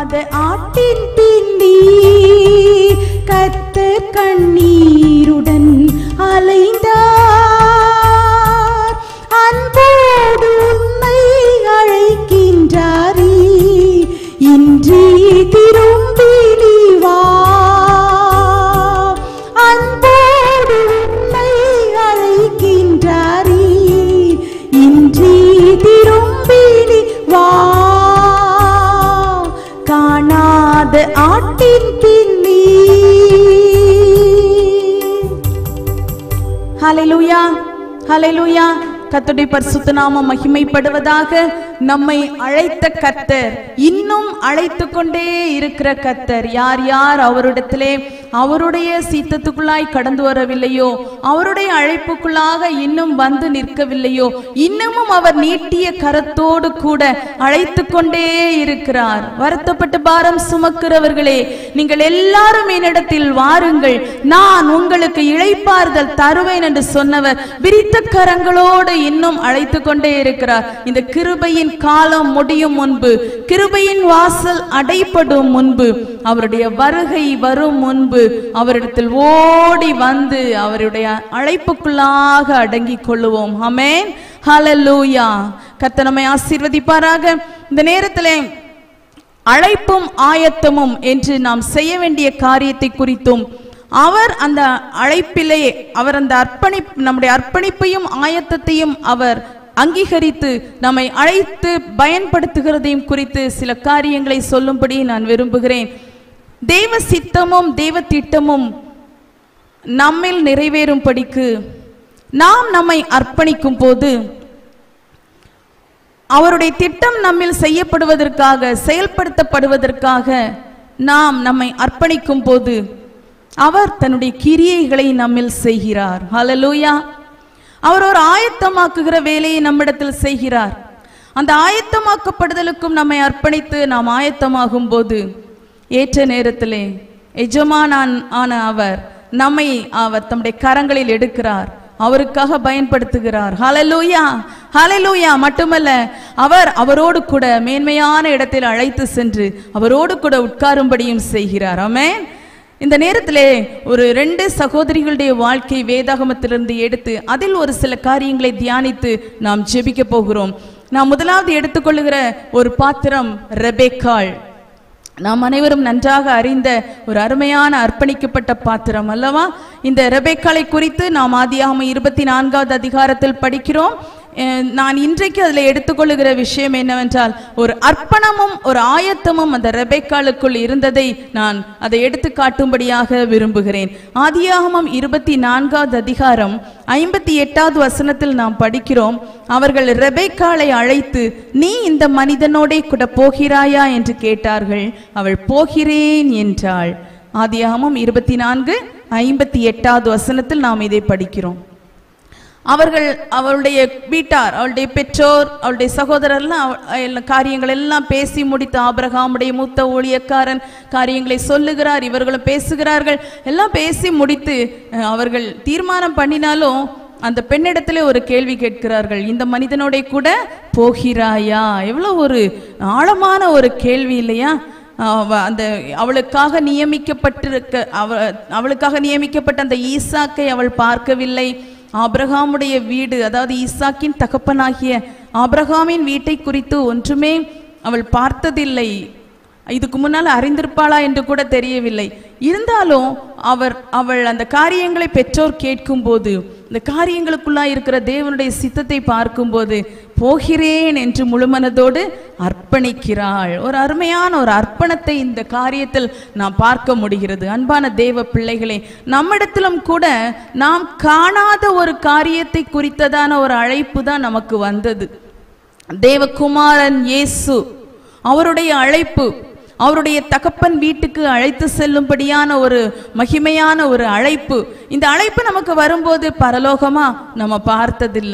காணாத ஆட்டின் பின்னி கத்த கண்ணீருடன் அலைந்தார் அன்போடு உன்னை அழைக்கின்றாரே இன்றி திரும்பி நீ வா அன்போடு உன்னை அழைக்கின்றாரே இன்றி திரும்பி நீ வா காணாத ஆட்டின் பின்னி ஹalleluya ஹalleluya கர்த்தருடைய பரிசுத்த நாமம் மகிமைப்படுவதாக நம்மை அழைத்த கர்த்தர் இன்னும் அழைத்து கொண்டே இருக்கிற கர்த்தர் யார் யார் அவரிடத்திலே அவருடைய சீத்தத்துக்குள்ளாய் கடந்து வரவில்லையோ அவருடைய அழைப்புக்குள்ளாக இன்னும் வந்து நிற்கவில்லையோ இன்னமும் அவர் நீட்டிய கரத்தோடு கூட அழைத்து கொண்டே இருக்கிறார் வருத்தப்பட்டு பாரம் சுமக்கிறவர்களே நீங்கள் எல்லாரும் என்னிடத்தில் வாருங்கள் நான் உங்களுக்கு இளைப்பாறுதல் தருவேன் என்று சொன்னவர் விரித்த கரங்களோடு இன்னும் அழைத்து கொண்டே இருக்கிறார் இந்த கிருபையின் காலம் முடியும் முன்பு கிருபையின் வாசல் அடைப்படும் முன்பு அவருடைய வருகை வரும் முன்பு அவரிடத்தில் ஓடி வந்து அவருடைய அழைப்புக்குள்ளாக அடங்கிக் கொள்ளுவோம் ஆமென் ஹalleluya கர்த்தர் நம்மை ஆசீர்வதிப்பாராக இந்த நேரத்திலே அழைப்பும் ஆயத்தமும் என்று நாம் செய்ய வேண்டிய காரியத்தை குறித்தும் அவர் அந்த அழைப்பிலே அவர் அந்த அர்ப்பணி நம்முடைய அர்ப்பணிப்பையும் ஆயத்தத்தையும் அவர் அங்கீகரித்து நம்மை அழைத்து பயன்படுத்துகிறதையும் குறித்து சில காரியங்களை சொல்லும்படி நான் விரும்புகிறேன் தெய்வ சித்தமும் தெய்வ திட்டமும் நம்மில் நிறைவேறும்படிக்கு நாம் நம்மை அர்ப்பணிக்கும் போது அவருடைய திட்டம் நம்மில் செய்யப்படுவதற்காக செயல்படுத்தப்படுவதற்காக நாம் நம்மை அர்ப்பணிக்கும் போது அவர் தன்னுடைய கிரியைகளை நம்மில் செய்கிறார் ஹalleluya அவர் ஒரு ஆயத்தமாக்குகிற வேலையை நம்மிடத்தில் செய்கிறார் அந்த ஆயத்தமாக்கப்படுதலுக்கும் நம்மை அர்ப்பணித்து நாம் ஆயத்தமாகும் போது ஏற்ற நேரத்திலே எஜமானான் ஆன அவர் நம்மை அவர் தம்முடைய கரங்களில் எடுக்கிறார் அவருக்காக பயன்படுத்துகிறார் ஹalleluya ஹalleluya மட்டுமல்ல அவர் அவரோடு கூட மேன்மையான இடத்தில் அழைத்து சென்று அவரோடு கூட உட்காரும்படியும் செய்கிறார் ஆமென் இந்த நேரத்திலே ஒரு ரெண்டு சகோதரிகளுடைய வாழ்க்கை வேதாகமத்திலிருந்து எடுத்து அதில் ஒரு சில காரியங்களை தியானித்து நாம் ஜெபிக்க போகிறோம் நாம் முதலாவது எடுத்துக்கொள்ளுகிற ஒரு பாத்திரம் ரெபேக்காள் நாம் அனைவரும் நன்றாக அறிந்த ஒரு அருமையான அர்ப்பணிக்கப்பட்ட பாத்திரம் அல்லவா இந்த ரெபேக்காளை குறித்து நாம் ஆதியாகமம் இருபத்தி நான்காவது அதிகாரத்தில் படிக்கிறோம் அஹ் நான் இன்றைக்கு அதில் எடுத்துக்கொள்ளுகிற விஷயம் என்னவென்றால் ஒரு அர்ப்பணமும் ஒரு ஆயத்தமும் அந்த ரெபேக்காளுக்குள் இருந்ததை நான் அதை எடுத்து காட்டும்படியாக விரும்புகிறேன் ஆதியாகமம் இருபத்தி நான்காவது அதிகாரம் ஐம்பத்தி எட்டாவது வசனத்தில் நாம் படிக்கிறோம் அவர்கள் ரெபேக்காளை அழைத்து நீ இந்த மனிதனோடே கூட போகிறாயா என்று கேட்டார்கள் அவள் போகிறேன் என்றாள் ஆதியாகமம் இருபத்தி நான்கு ஐம்பத்தி எட்டாவது வசனத்தில் நாம் இதை படிக்கிறோம் அவர்கள் அவளுடைய வீட்டார் அவளுடைய பெற்றோர் அவளுடைய சகோதரர்லாம் அவ- எல்லா காரியங்கள் எல்லாம் பேசி முடித்து ஆபிரகாமுடைய மூத்த ஊழியக்காரன் காரியங்களை சொல்லுகிறார் இவர்களும் பேசுகிறார்கள் எல்லாம் பேசி முடித்து அஹ், அவர்கள் தீர்மானம் பண்ணினாலும் அந்த பெண்ணிடத்திலே ஒரு கேள்வி கேட்கிறார்கள் இந்த மனிதனோட கூட போகிறாயா எவ்வளவு ஒரு ஆழமான ஒரு கேள்வி இல்லையா அவ அந்த அவளுக்காக நியமிக்கப்பட்டிருக்க அவ அவளுக்காக நியமிக்கப்பட்ட அந்த ஈசாக்கை அவள் பார்க்கவில்லை ஆபிரகாமுடைய வீடு அதாவது ஈசாக்கின் தகப்பனாகிய ஆபிரகாமின் வீட்டை குறித்து ஒன்றுமே அவள் பார்த்ததில்லை இதுக்கு முன்னால் அறிந்திருப்பாளா என்று கூட தெரியவில்லை இருந்தாலும் அவர் அவள் அந்த காரியங்களை பெற்றோர் கேட்கும்போது இந்த காரியங்களுக்குள்ளா இருக்கிற தேவனுடைய சித்தத்தை பார்க்கும்போது போகிறேன் என்று முழுமனதோடு அர்ப்பணிக்கிறாள் ஒரு அருமையான ஒரு அர்ப்பணத்தை இந்த காரியத்தில் நாம் பார்க்க முடிகிறது அன்பான தேவ பிள்ளைகளே நம்மிடத்திலும் கூட நாம் காணாத ஒரு காரியத்தை குறித்ததான ஒரு அழைப்பு தான் நமக்கு வந்தது தேவகுமாரன் இயேசு அவருடைய அழைப்பு அவருடைய தகப்பன் வீட்டுக்கு அழைத்து செல்லும்படியான ஒரு மகிமையான ஒரு அழைப்பு இந்த அழைப்பு நமக்கு வரும்போது பரலோகமா நம்ம பார்த்ததில்லை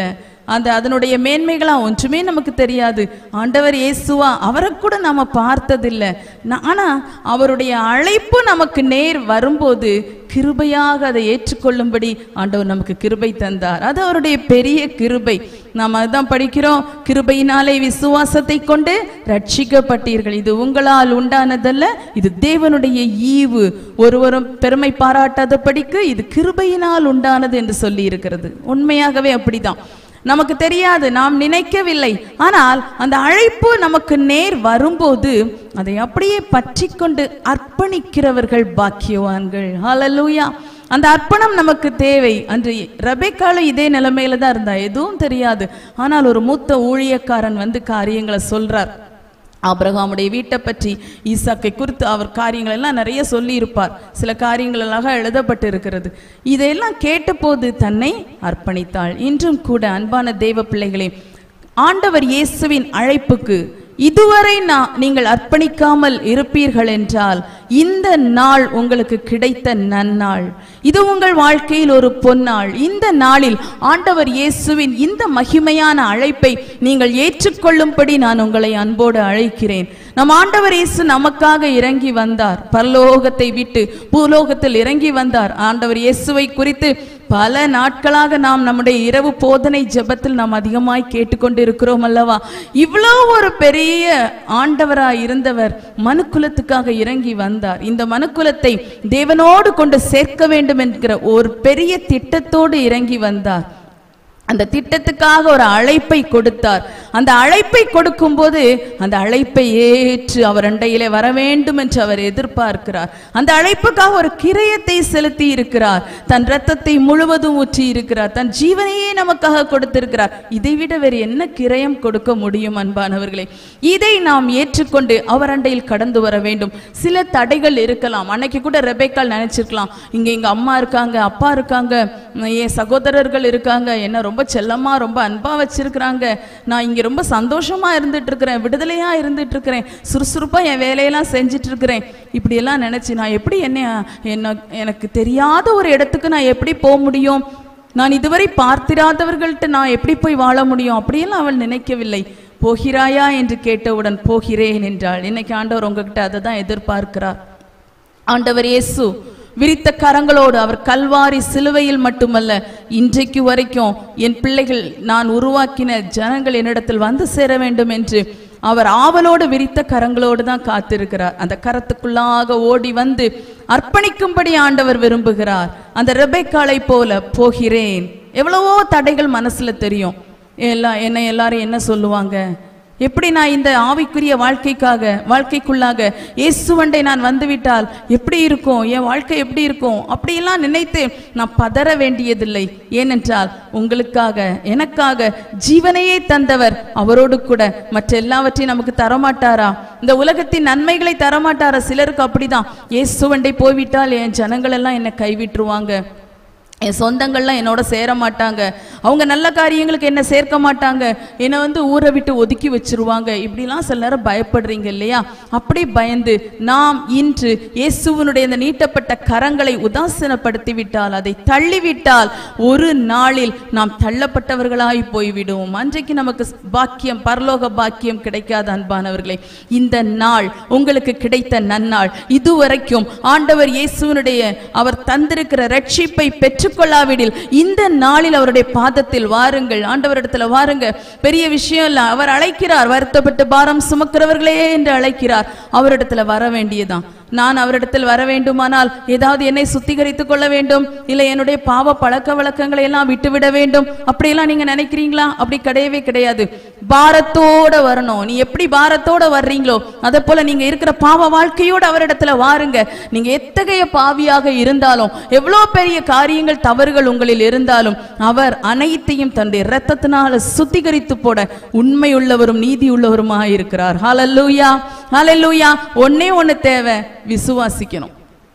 அந்த அதனுடைய மேன்மைகளா ஒன்றுமே நமக்கு தெரியாது ஆண்டவர் இயேசுவா அவரை கூட நாம பார்த்ததில்லை நா- ஆனா அவருடைய அழைப்பு நமக்கு நேர் வரும்போது கிருபையாக அதை ஏற்றுக்கொள்ளும்படி ஆண்டவர் நமக்கு கிருபை தந்தார் அது அவருடைய பெரிய கிருபை நாம் அதுதான் படிக்கிறோம் கிருபையினாலே விசுவாசத்தை கொண்டு ரட்சிக்கப்பட்டீர்கள் இது உங்களால் உண்டானதல்ல இது தேவனுடைய ஈவு ஒருவரும் பெருமை பாராட்டாதபடிக்கு இது கிருபையினால் உண்டானது என்று சொல்லி இருக்கிறது உண்மையாகவே அப்படிதான் நமக்கு தெரியாது நாம் நினைக்கவில்லை ஆனால் அந்த அழைப்பு நமக்கு நேர் வரும்போது அதை அப்படியே பற்றி கொண்டு அர்ப்பணிக்கிறவர்கள் பாக்கியவான்கள் ஹalleluya அந்த அர்ப்பணம் நமக்கு தேவை அன்று ரபேக்காலும் இதே நிலைமையில தான் இருந்தா எதுவும் தெரியாது ஆனால் ஒரு மூத்த ஊழியக்காரன் வந்து காரியங்களை சொல்றார் ஆபிரகாமுடைய வீட்டை பற்றி ஈசாக்கை குறித்து அவர் காரியங்கள் எல்லாம் நிறைய சொல்லியிருப்பார் சில காரியங்கள் அழகாக எழுதப்பட்டு இருக்கிறது இதையெல்லாம் கேட்டபோது தன்னை அர்ப்பணித்தாள் இன்றும் கூட அன்பான தேவ பிள்ளைகளே ஆண்டவர் இயேசுவின் அழைப்புக்கு இதுவரை நான் நீங்கள் அர்ப்பணிக்காமல் இருப்பீர்கள் என்றால் இந்த நாள் உங்களுக்கு கிடைத்த நன்னாள் இது உங்கள் வாழ்க்கையில் ஒரு பொன்னாள் இந்த நாளில் ஆண்டவர் இயேசுவின் இந்த மகிமையான அழைப்பை நீங்கள் ஏற்றுக்கொள்ளும்படி நான் உங்களை அன்போடு அழைக்கிறேன் நம் ஆண்டவர் இயேசு நமக்காக இறங்கி வந்தார் பரலோகத்தை விட்டு பூலோகத்தில் இறங்கி வந்தார் ஆண்டவர் இயேசுவை குறித்து பல நாட்களாக நாம் நம்முடைய இரவு போதனை ஜெபத்தில் நாம் அதிகமாய் கேட்டுக்கொண்டு இருக்கிறோம் அல்லவா இவ்வளோ ஒரு பெரிய ஆண்டவராய் இருந்தவர் மனுக்குலத்துக்காக இறங்கி வந்தார் இந்த மனுக்குலத்தை தேவனோடு கொண்டு சேர்க்க வேண்டும் என்கிற ஒரு பெரிய திட்டத்தோடு இறங்கி வந்தார் அந்த திட்டத்துக்காக ஒரு அழைப்பை கொடுத்தார் அந்த அழைப்பை கொடுக்கும்போது அந்த அழைப்பை ஏற்று அவர் அண்டையிலே வர வேண்டும் என்று அவர் எதிர்பார்க்கிறார் அந்த அழைப்புக்காக ஒரு கிரயத்தை செலுத்தி இருக்கிறார் தன் ரத்தத்தை முழுவதும் ஊற்றி இருக்கிறார் தன் ஜீவனையே நமக்காக கொடுத்திருக்கிறார் இதைவிட வேறு என்ன கிரயம் கொடுக்க முடியும் அன்பானவர்களே இதை நாம் ஏற்றுக்கொண்டு அவர் அண்டையில் கடந்து வர வேண்டும் சில தடைகள் இருக்கலாம் அன்னைக்கு கூட ரெபேக்கால் நினைச்சிருக்கலாம் இங்க எங்க அம்மா இருக்காங்க அப்பா இருக்காங்க உம், என் சகோதரர்கள் இருக்காங்க என்ன ரொம்ப செல்லமா ரொம்ப அன்பா வச்சிருக்கிறாங்க நான் இங்க ரொம்ப சந்தோஷமா இருந்துட்டு இருக்கிறேன் விடுதலையா இருந்துட்டு இருக்கிறேன் சுறுசுறுப்பா என் வேலையெல்லாம் செஞ்சுட்டு இருக்கிறேன் இப்படி எல்லாம் நினைச்சு நான் எப்படி என்ன என்ன எனக்கு தெரியாத ஒரு இடத்துக்கு நான் எப்படி போக முடியும் நான் இதுவரை பார்த்திராதவர்கள்ட்ட நான் எப்படி போய் வாழ முடியும் அப்படியெல்லாம் அவள் நினைக்கவில்லை போகிறாயா என்று கேட்டவுடன் போகிறேன் என்றாள் இன்னைக்கு ஆண்டவர் உங்ககிட்ட அதை தான் எதிர்பார்க்கிறார் ஆண்டவர் இயேசு விரித்த கரங்களோடு அவர் கல்வாரி சிலுவையில் மட்டுமல்ல இன்றைக்கு வரைக்கும் என் பிள்ளைகள் நான் உருவாக்கின ஜனங்கள் என்னிடத்தில் வந்து சேர வேண்டும் என்று அவர் ஆவலோடு விரித்த கரங்களோடு தான் காத்திருக்கிறார் அந்த கரத்துக்குள்ளாக ஓடி வந்து அர்ப்பணிக்கும்படி ஆண்டவர் விரும்புகிறார் அந்த ரெபேக்காளை போல போகிறேன் எவ்வளவோ தடைகள் மனசுல தெரியும் எல்லாம் என்ன எல்லாரும் என்ன சொல்லுவாங்க எப்படி நான் இந்த ஆவிக்குரிய வாழ்க்கைக்காக வாழ்க்கைக்குள்ளாக இயேசுவண்டை நான் வந்துவிட்டால் எப்படி இருக்கும் என் வாழ்க்கை எப்படி இருக்கும் அப்படியெல்லாம் நினைத்து நான் பதற வேண்டியதில்லை ஏனென்றால் உங்களுக்காக எனக்காக ஜீவனையே தந்தவர் அவரோடு கூட மற்ற எல்லாவற்றையும் நமக்கு தரமாட்டாரா இந்த உலகத்தின் நன்மைகளை தரமாட்டாரா சிலருக்கு அப்படிதான் இயேசுவண்டை போய்விட்டால் என் ஜனங்கள் எல்லாம் என்னை கைவிட்டுருவாங்க என் சொந்தங்கள்லாம் என்னோட சேர மாட்டாங்க அவங்க நல்ல காரியங்களுக்கு என்ன சேர்க்க மாட்டாங்க என்னை வந்து ஊரை விட்டு ஒதுக்கி வச்சிருவாங்க இப்படிலாம் சில நேரம் பயப்படுறீங்க இல்லையா அப்படி பயந்து நாம் இன்று இயேசுவனுடைய இந்த நீட்டப்பட்ட கரங்களை உதாசீனப்படுத்தி விட்டால் அதை தள்ளிவிட்டால் ஒரு நாளில் நாம் தள்ளப்பட்டவர்களாய் போய்விடுவோம் அன்றைக்கு நமக்கு பாக்கியம் பரலோக பாக்கியம் கிடைக்காத அன்பானவர்களே இந்த நாள் உங்களுக்கு கிடைத்த நன்னாள் இதுவரைக்கும் ஆண்டவர் இயேசுவனுடைய அவர் தந்திருக்கிற ரட்சிப்பை பெற்றுக்கொள்ளாவிடில் இந்த நாளில் அவருடைய பாதத்தில் வாருங்கள் ஆண்டவரிடத்துல வாருங்க பெரிய விஷயம் இல்ல அவர் அழைக்கிறார் வருத்தப்பட்டு பாரம் சுமக்கிறவர்களே என்று அழைக்கிறார் அவரிடத்துல வர வேண்டியதான் நான் அவரிடத்தில் வர வேண்டுமானால் ஏதாவது என்னை சுத்திகரித்துக் கொள்ள வேண்டும் இல்லை என்னுடைய பாவ பழக்க வழக்கங்களை எல்லாம் விட்டுவிட வேண்டும் அப்படியெல்லாம் நீங்க நினைக்கிறீங்களா அப்படி கிடையவே கிடையாது பாரத்தோட வரணும் நீ எப்படி பாரத்தோட வர்றீங்களோ அதே போல நீங்க இருக்கிற பாவ வாழ்க்கையோட அவரிடத்துல வாருங்க நீங்க எத்தகைய பாவியாக இருந்தாலும் எவ்வளவு பெரிய காரியங்கள் தவறுகள் உங்களில் இருந்தாலும் அவர் அனைத்தையும் தன்னுடைய இரத்தத்தினால சுத்திகரித்து போட உண்மை உள்ளவரும் நீதி உள்ளவருமாக இருக்கிறார் ஹalleluya ஹalleluya ஒண்ணே ஒண்ணு தேவை விசுவாசிக்கணும்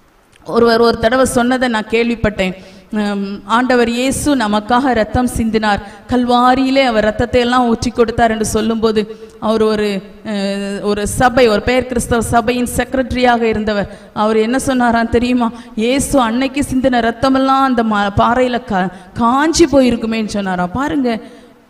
ஒருவர் ஒரு தடவை சொன்னதை நான் கேள்விப்பட்டேன் ஹம், ஆண்டவர் இயேசு நமக்காக ரத்தம் சிந்தினார் கல்வாரியிலே அவர் ரத்தத்தை எல்லாம் ஊற்றி கொடுத்தார் என்று சொல்லும்போது அவர் ஒரு அஹ், ஒரு சபை ஒரு பெயர் கிறிஸ்தவ சபையின் செக்ரட்டரியாக இருந்தவர் அவர் என்ன சொன்னாராம் தெரியுமா இயேசு அன்னைக்கு சிந்தின ரத்தமெல்லாம் அந்த ம பாறையில் கா காஞ்சி போயிருக்குமேன்னு சொன்னாராம் பாருங்க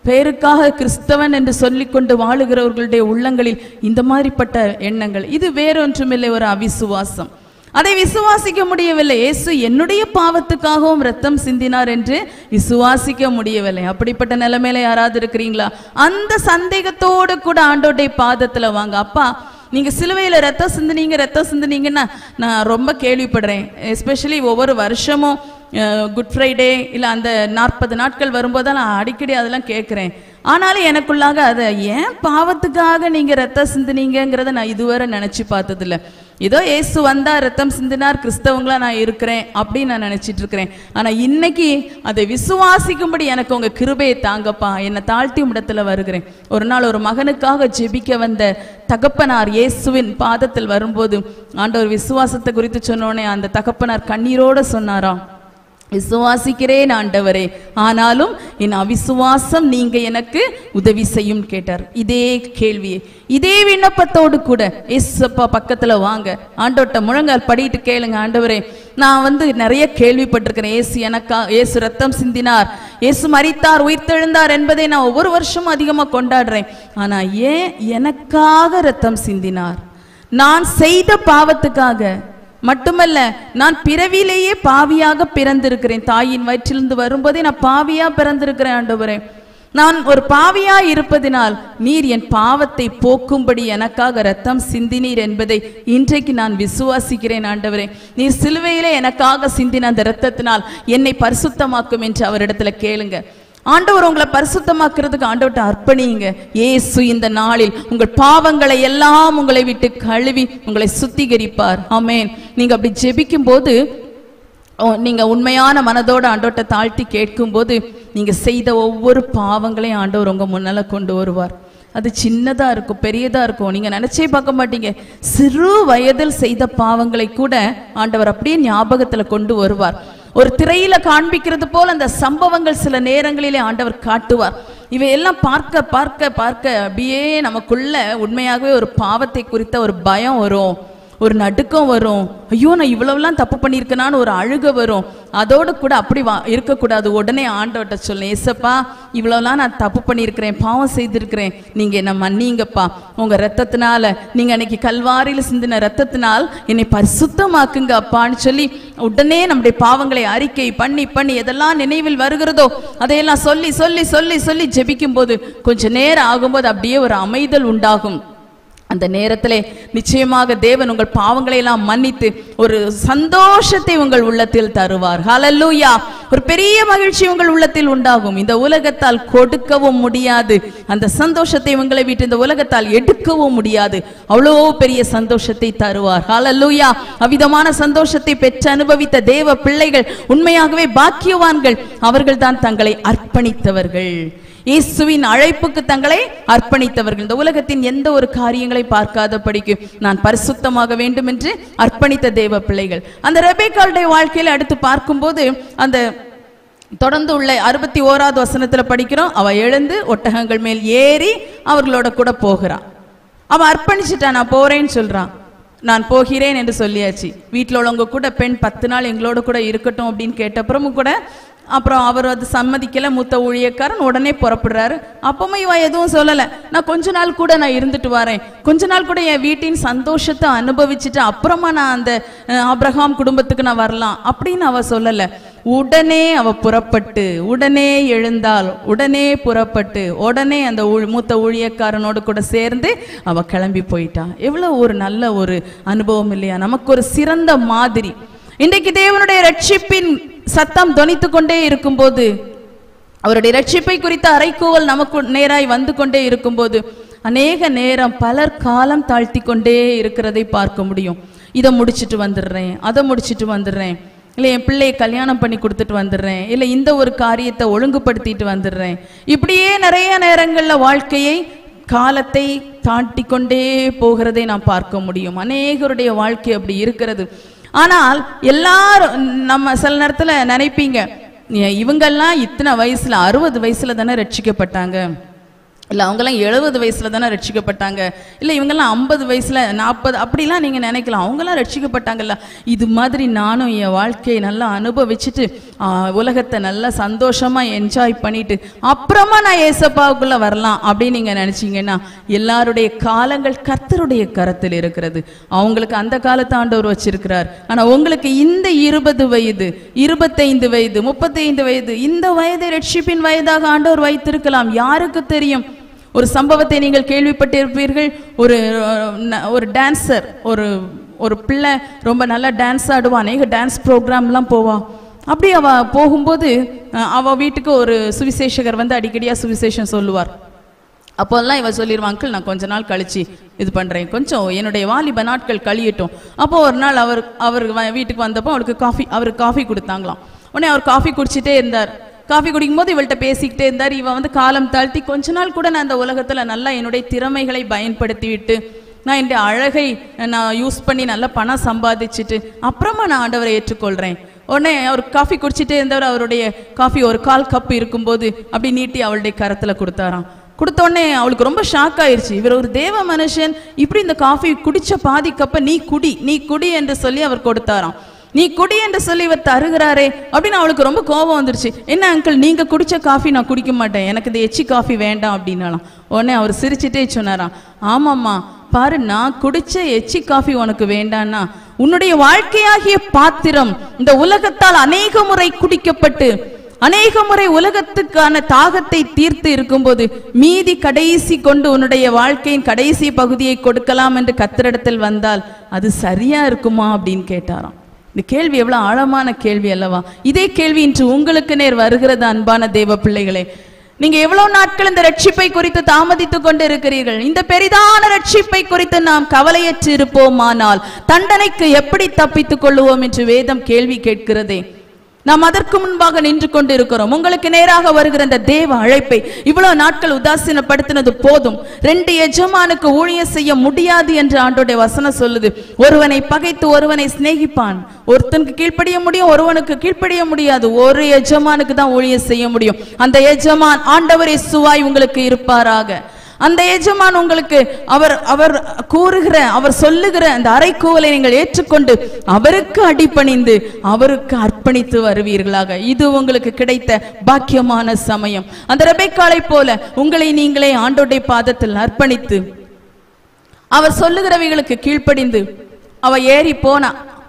பேருக்காக கிறிஸ்தவன் என்று சொல்லிக்கொண்டு வாழுகிறவர்களுடைய உள்ளங்களில் இந்த மாதிரிப்பட்ட எண்ணங்கள் இது வேறொன்றுமில்லை ஒரு அவிசுவாசம் அதை விசுவாசிக்க முடியவில்லை இயேசு என்னுடைய பாவத்துக்காகவும் ரத்தம் சிந்தினார் என்று விசுவாசிக்க முடியவில்லை அப்படிப்பட்ட நிலைமையில யாராவது இருக்கிறீங்களா அந்த சந்தேகத்தோடு கூட ஆண்டோடைய பாதத்துல வாங்க அப்பா நீங்க சிலுவையில ரத்தம் சிந்துனீங்க ரத்தம் சிந்துனீங்கன்னா நான் ரொம்ப கேள்விப்படுறேன் எஸ்பெஷலி ஒவ்வொரு வருஷமும் குட் ஃப்ரைடே இல்லை அந்த நாற்பது நாட்கள் வரும்போது நான் அடிக்கடி அதெல்லாம் கேட்குறேன் ஆனாலும் எனக்குள்ளாக அதை ஏன் பாவத்துக்காக நீங்க ரத்தம் சிந்துனீங்கங்கிறத நான் இதுவரை நினைச்சு பார்த்ததில்ல ஏதோ இயேசு வந்தா ரத்தம் சிந்தினார் கிறிஸ்தவங்களா நான் இருக்கிறேன் அப்படின்னு நான் நினைச்சிட்டு இருக்கிறேன் ஆனா இன்னைக்கு அதை விசுவாசிக்கும்படி எனக்கு உங்க கிருபையை தாங்கப்பா என்னை தாழ்த்தி இடத்துல வருகிறேன் ஒரு நாள் ஒரு மகனுக்காக ஜெபிக்க வந்த தகப்பனார் இயேசுவின் பாதத்தில் வரும்போது ஆண்டவர் விசுவாசத்தை குறித்து சொன்னோனே அந்த தகப்பனார் கண்ணீரோட சொன்னாராம் விசுவாசிக்கிறேன் ஆண்டவரே ஆனாலும் என் அவிசுவாசம் நீங்க எனக்கு உதவி செய்யும் கேட்டார் இதே கேள்வி இதே விண்ணப்பத்தோடு கூட ஏசப்பா பக்கத்துல வாங்க ஆண்டோட்ட முழங்கால் படிட்டு கேளுங்க ஆண்டவரே நான் வந்து நிறைய கேள்விப்பட்டிருக்கிறேன் ஏசு எனக்கா ஏசு ரத்தம் சிந்தினார் ஏசு மரித்தார் உயிர்த்தெழுந்தார் என்பதை நான் ஒவ்வொரு வருஷமும் அதிகமா கொண்டாடுறேன் ஆனா ஏன் எனக்காக ரத்தம் சிந்தினார் நான் செய்த பாவத்துக்காக மட்டுமல்ல நான் பிறவிலேயே பாவியாக பிறந்திருக்கிறேன் தாயின் வயிற்றிலிருந்து வரும்போதே நான் பாவியா பிறந்திருக்கிறேன் ஆண்டவரே நான் ஒரு பாவியா இருப்பதினால் நீர் என் பாவத்தை போக்கும்படி எனக்காக ரத்தம் சிந்தினீர் என்பதை இன்றைக்கு நான் விசுவாசிக்கிறேன் ஆண்டவரே நீர் சிலுவையிலே எனக்காக சிந்தின அந்த ரத்தத்தினால் என்னை பரிசுத்தமாக்கும் என்று அவரிடத்துல கேளுங்க ஆண்டவர் உங்களை பரிசுத்தமாக்குறதுக்கு ஆண்டவர்கிட்ட அர்ப்பணியுங்க இயேசு இந்த நாளில் உங்கள் பாவங்களை எல்லாம் உங்களை விட்டு கழுவி உங்களை சுத்திகரிப்பார் ஆமென் நீங்க அப்படி ஜெபிக்கும் போது ஓ, நீங்க உண்மையான மனதோட ஆண்டவர்கிட்ட தாழ்த்தி கேட்கும்போது நீங்க செய்த ஒவ்வொரு பாவங்களையும் ஆண்டவர் உங்க முன்னால கொண்டு வருவார் அது சின்னதா இருக்கும் பெரியதா இருக்கும் நீங்க நினைச்சே பார்க்க மாட்டீங்க சிறு வயதில் செய்த பாவங்களை கூட ஆண்டவர் அப்படியே ஞாபகத்துல கொண்டு வருவார் ஒரு திரையில காண்பிக்கிறது போல அந்த சம்பவங்கள் சில நேரங்களிலே ஆண்டவர் காட்டுவார் இவையெல்லாம் பார்க்க பார்க்க பார்க்க அப்படியே நமக்குள்ள உண்மையாகவே ஒரு பாவத்தை குறித்த ஒரு பயம் வரும் ஒரு நடுக்கம் வரும் ஐயோ நான் இவ்வளவுலாம் தப்பு பண்ணியிருக்கேனான்னு ஒரு அழுக வரும் அதோடு கூட அப்படி வா இருக்கக்கூடாது உடனே ஆண்டவர்கிட்ட சொல்ல ஏசப்பா இவ்வளவுலாம் நான் தப்பு பண்ணியிருக்கிறேன் பாவம் செய்திருக்கிறேன் நீங்க என்ன மன்னிங்கப்பா உங்க ரத்தத்தினால நீங்க அன்னைக்கு கல்வாரியில் சிந்தின ரத்தத்தினால் என்னை பரிசுத்தமாக்குங்க அப்பான்னு சொல்லி உடனே நம்முடைய பாவங்களை அறிக்கை பண்ணி பண்ணி எதெல்லாம் நினைவில் வருகிறதோ அதையெல்லாம் சொல்லி சொல்லி சொல்லி சொல்லி ஜெபிக்கும் போது கொஞ்ச நேரம் ஆகும்போது அப்படியே ஒரு அமைதல் உண்டாகும் அந்த நேரத்திலே நிச்சயமாக தேவன் உங்கள் பாவங்களை எல்லாம் மன்னித்து ஒரு சந்தோஷத்தை உங்கள் உள்ளத்தில் தருவார் ஹalleluya ஒரு பெரிய மகிழ்ச்சி உங்கள் உள்ளத்தில் உண்டாகும் இந்த உலகத்தால் கொடுக்கவும் முடியாது அந்த சந்தோஷத்தை உங்களை விட்டு இந்த உலகத்தால் எடுக்கவும் முடியாது அவ்வளோ பெரிய சந்தோஷத்தை தருவார் ஹalleluya அவிதமான சந்தோஷத்தை பெற்று அனுபவித்த தேவ பிள்ளைகள் உண்மையாகவே பாக்கியவான்கள் அவர்கள்தான் தங்களை அர்ப்பணித்தவர்கள் இயேசுவின் அழைப்புக்கு தங்களை அர்ப்பணித்தவர்கள் இந்த உலகத்தின் எந்த ஒரு காரியங்களை பார்க்காத படிக்கு நான் பரிசுத்தமாக வேண்டும் என்று அர்ப்பணித்த தேவ பிள்ளைகள் அந்த ரெபேக்காளுடைய வாழ்க்கையில அடுத்து பார்க்கும்போது அந்த தொடர்ந்து உள்ள அறுபத்தி ஓராவது வசனத்துல படிக்கிறோம் அவ எழுந்து ஒட்டகங்கள் மேல் ஏறி அவர்களோட கூட போகிறான் அவன் அர்ப்பணிச்சுட்டான் நான் போறேன்னு சொல்றான் நான் போகிறேன் என்று சொல்லியாச்சு வீட்டில் உள்ளவங்க கூட பெண் பத்து நாள் எங்களோட கூட இருக்கட்டும் அப்படின்னு கேட்டப்புறமும் கூட அப்புறம் அவர் அது சம்மதிக்கல மூத்த ஊழியக்காரன் உடனே புறப்படுறாரு அப்பவும் இவன் எதுவும் சொல்லல நான் கொஞ்ச நாள் கூட நான் இருந்துட்டு வரேன் கொஞ்ச நாள் கூட என் வீட்டின் சந்தோஷத்தை அனுபவிச்சுட்டு அப்புறமா நான் அந்த அஹ், ஆபிரகாம் குடும்பத்துக்கு நான் வரலாம் அப்படின்னு அவ சொல்லல உடனே அவ புறப்பட்டு உடனே எழுந்தாள் உடனே புறப்பட்டு உடனே அந்த ஊழ்- மூத்த ஊழியக்காரனோடு கூட சேர்ந்து அவ கிளம்பி போயிட்டா எவ்வளவு ஒரு நல்ல ஒரு அனுபவம் இல்லையா நமக்கு ஒரு சிறந்த மாதிரி இன்றைக்கு தேவனுடைய ரட்சிப்பின் சத்தம் தொனித்து கொண்டே இருக்கும்போது அவருடைய ரட்சிப்பை குறித்த அறைக்கூவல் நமக்கு நேராய் வந்து கொண்டே இருக்கும்போது அநேக நேரம் பலர் காலம் தாழ்த்தி கொண்டே இருக்கிறதை பார்க்க முடியும் இதை முடிச்சிட்டு வந்துடுறேன் அதை முடிச்சிட்டு வந்துடுறேன் இல்லை என் பிள்ளையை கல்யாணம் பண்ணி கொடுத்துட்டு வந்துடுறேன் இல்லை இந்த ஒரு காரியத்தை ஒழுங்குபடுத்திட்டு வந்துடுறேன் இப்படியே நிறைய நேரங்களில் வாழ்க்கையை காலத்தை தாண்டி கொண்டே போகிறதை நாம் பார்க்க முடியும் அநேகருடைய வாழ்க்கை அப்படி இருக்கிறது ஆனால் எல்லாரும் நம்ம சில நேரத்துல நினைப்பீங்க "ஏ, இவங்கெல்லாம் இத்தனை வயசுல அறுபது வயசுல தானே ரட்சிக்கப்பட்டாங்க இல்லை அவங்கெல்லாம் எழுபது வயசுல தானே ரட்சிக்கப்பட்டாங்க இல்லை இவங்கெல்லாம் ஐம்பது வயசுல நாற்பது அப்படிலாம் நீங்க நினைக்கலாம் அவங்கெல்லாம் ரட்சிக்கப்பட்டாங்கல்ல இது மாதிரி நானும் என் வாழ்க்கையை நல்லா அனுபவிச்சுட்டு ஆ, உலகத்தை நல்லா சந்தோஷமா என்ஜாய் பண்ணிட்டு அப்புறமா நான் ஏசப்பாவுக்குள்ள வரலாம் அப்படின்னு நீங்க நினைச்சீங்கன்னா எல்லாருடைய காலங்கள் கர்த்தருடைய கரத்தில் இருக்கிறது அவங்களுக்கு அந்த காலத்தை ஆண்டவர் வச்சிருக்கிறார் ஆனா உங்களுக்கு இந்த இருபது வயது இருபத்தைந்து வயது முப்பத்தைந்து வயது இந்த வயதை ரட்சிப்பின் வயதாக ஆண்டவர் வைத்திருக்கலாம் யாருக்கு தெரியும் ஒரு சம்பவத்தை நீங்கள் கேள்விப்பட்டிருப்பீர்கள் ஒரு அஹ், ந- ஒரு டான்சர் ஒரு ஒரு பிள்ளை ரொம்ப நல்லா டான்ஸ் ஆடுவா அநேக டான்ஸ் ப்ரோக்ராம்லாம் போவா அப்படி அவ போகும்போது அஹ், அவ வீட்டுக்கு ஒரு சுவிசேஷகர் வந்து அடிக்கடியா சுவிசேஷம் சொல்லுவார் அப்போல்லாம் இவ சொல்லிடுவா அங்கிள் நான் கொஞ்ச நாள் கழிச்சு இது பண்றேன் கொஞ்சம் என்னுடைய வாலிப நாட்கள் கழியட்டும் அப்போ ஒரு நாள் அவர் அவர் வ- வீட்டுக்கு வந்தப்போ அவளுக்கு காஃபி அவருக்கு காஃபி கொடுத்தாங்களாம் உடனே அவர் காஃபி குடிச்சிட்டே இருந்தார் காஃபி குடிக்கும்போது இவள்கிட்ட பேசிக்கிட்டே இருந்தார் இவ வந்து காலம் தாழ்த்தி கொஞ்ச நாள் கூட நான் அந்த உலகத்துல நல்லா என்னுடைய திறமைகளை பயன்படுத்தி விட்டு நான் என்னுடைய அழகை நான் யூஸ் பண்ணி நல்லா பணம் சம்பாதிச்சுட்டு அப்புறமா நான் ஆண்டவரை ஏற்றுக்கொள்றேன் உடனே அவர் காஃபி குடிச்சிட்டே இருந்தவர் அவருடைய காஃபி ஒரு கால் கப் இருக்கும்போது அப்படி நீட்டி அவளுடைய கரத்துல கொடுத்தாராம் கொடுத்த உடனே அவளுக்கு ரொம்ப ஷாக் ஆயிருச்சு இவர் ஒரு தேவ மனுஷன் இப்படி இந்த காஃபி குடிச்ச பாதி கப்ப நீ குடி நீ குடி என்று சொல்லி அவர் கொடுத்தாராம் நீ குடி என்று சொல்லி இவர் தருகிறாரே அப்படின்னு அவளுக்கு ரொம்ப கோபம் வந்துருச்சு என்ன அங்கிள் நீங்க குடிச்ச காஃபி நான் குடிக்க மாட்டேன் எனக்கு இந்த எச்சி காஃபி வேண்டாம் அப்படின்னாலாம் உடனே அவர் சிரிச்சிட்டே சொன்னாராம் ஆமாம்மா பாரு நான் குடிச்ச எச்சி காஃபி உனக்கு வேண்டான்னா உன்னுடைய வாழ்க்கையாகிய பாத்திரம் இந்த உலகத்தால் அநேக முறை குடிக்கப்பட்டு அநேக முறை உலகத்துக்கான தாகத்தை தீர்த்து இருக்கும்போது மீதி கடைசி கொண்டு உன்னுடைய வாழ்க்கையின் கடைசி பகுதியை கொடுக்கலாம் என்று கத்திரிடத்தில் வந்தால் அது சரியா இருக்குமா அப்படின்னு கேட்டாராம் இந்த கேள்வி எவ்வளவு ஆழமான கேள்வி அல்லவா இதே கேள்வி இன்று உங்களுக்கு நேர் வருகிறது அன்பான தேவ பிள்ளைகளே நீங்க எவ்வளவு நாட்கள் இந்த ரட்சிப்பை குறித்து தாமதித்துக் கொண்டு இருக்கிறீர்கள் இந்த பெரிதான ரட்சிப்பை குறித்து நாம் கவலையற்று இருப்போமானால் தண்டனைக்கு எப்படி தப்பித்துக் கொள்ளுவோம் என்று வேதம் கேள்வி கேட்கிறதே நாம் அதற்கு முன்பாக நின்று கொண்டு இருக்கிறோம் உங்களுக்கு நேராக வருகிற இந்த தேவ அழைப்பை இவ்வளவு நாட்கள் உதாசீனப்படுத்தினது போதும் ரெண்டு எஜமானுக்கு ஊழியம் செய்ய முடியாது என்று ஆண்டோடைய வசனம் சொல்லுது ஒருவனை பகைத்து ஒருவனை சிநேகிப்பான் ஒருத்தனுக்கு கீழ்ப்படிய முடியும் ஒருவனுக்கு கீழ்ப்படிய முடியாது ஒரு எஜமானுக்கு தான் ஊழியம் செய்ய முடியும் அந்த எஜமான் ஆண்டவரே சுவாய் உங்களுக்கு இருப்பாராக அந்த எஜமான் உங்களுக்கு அவர் அவர் கூறுகிற அவர் சொல்லுகிற அந்த அறைக்கூவலை நீங்கள் ஏற்றுக்கொண்டு அவருக்கு அடிபணிந்து அவருக்கு அர்ப்பணித்து வருவீர்களாக இது உங்களுக்கு கிடைத்த பாக்கியமான சமயம் அந்த ரெபெக்காளை போல உங்களை நீங்களே ஆண்டோடைய பாதத்தில் அர்ப்பணித்து அவர் சொல்லுகிறவைகளுக்கு கீழ்ப்படிந்து அவ ஏறி போனா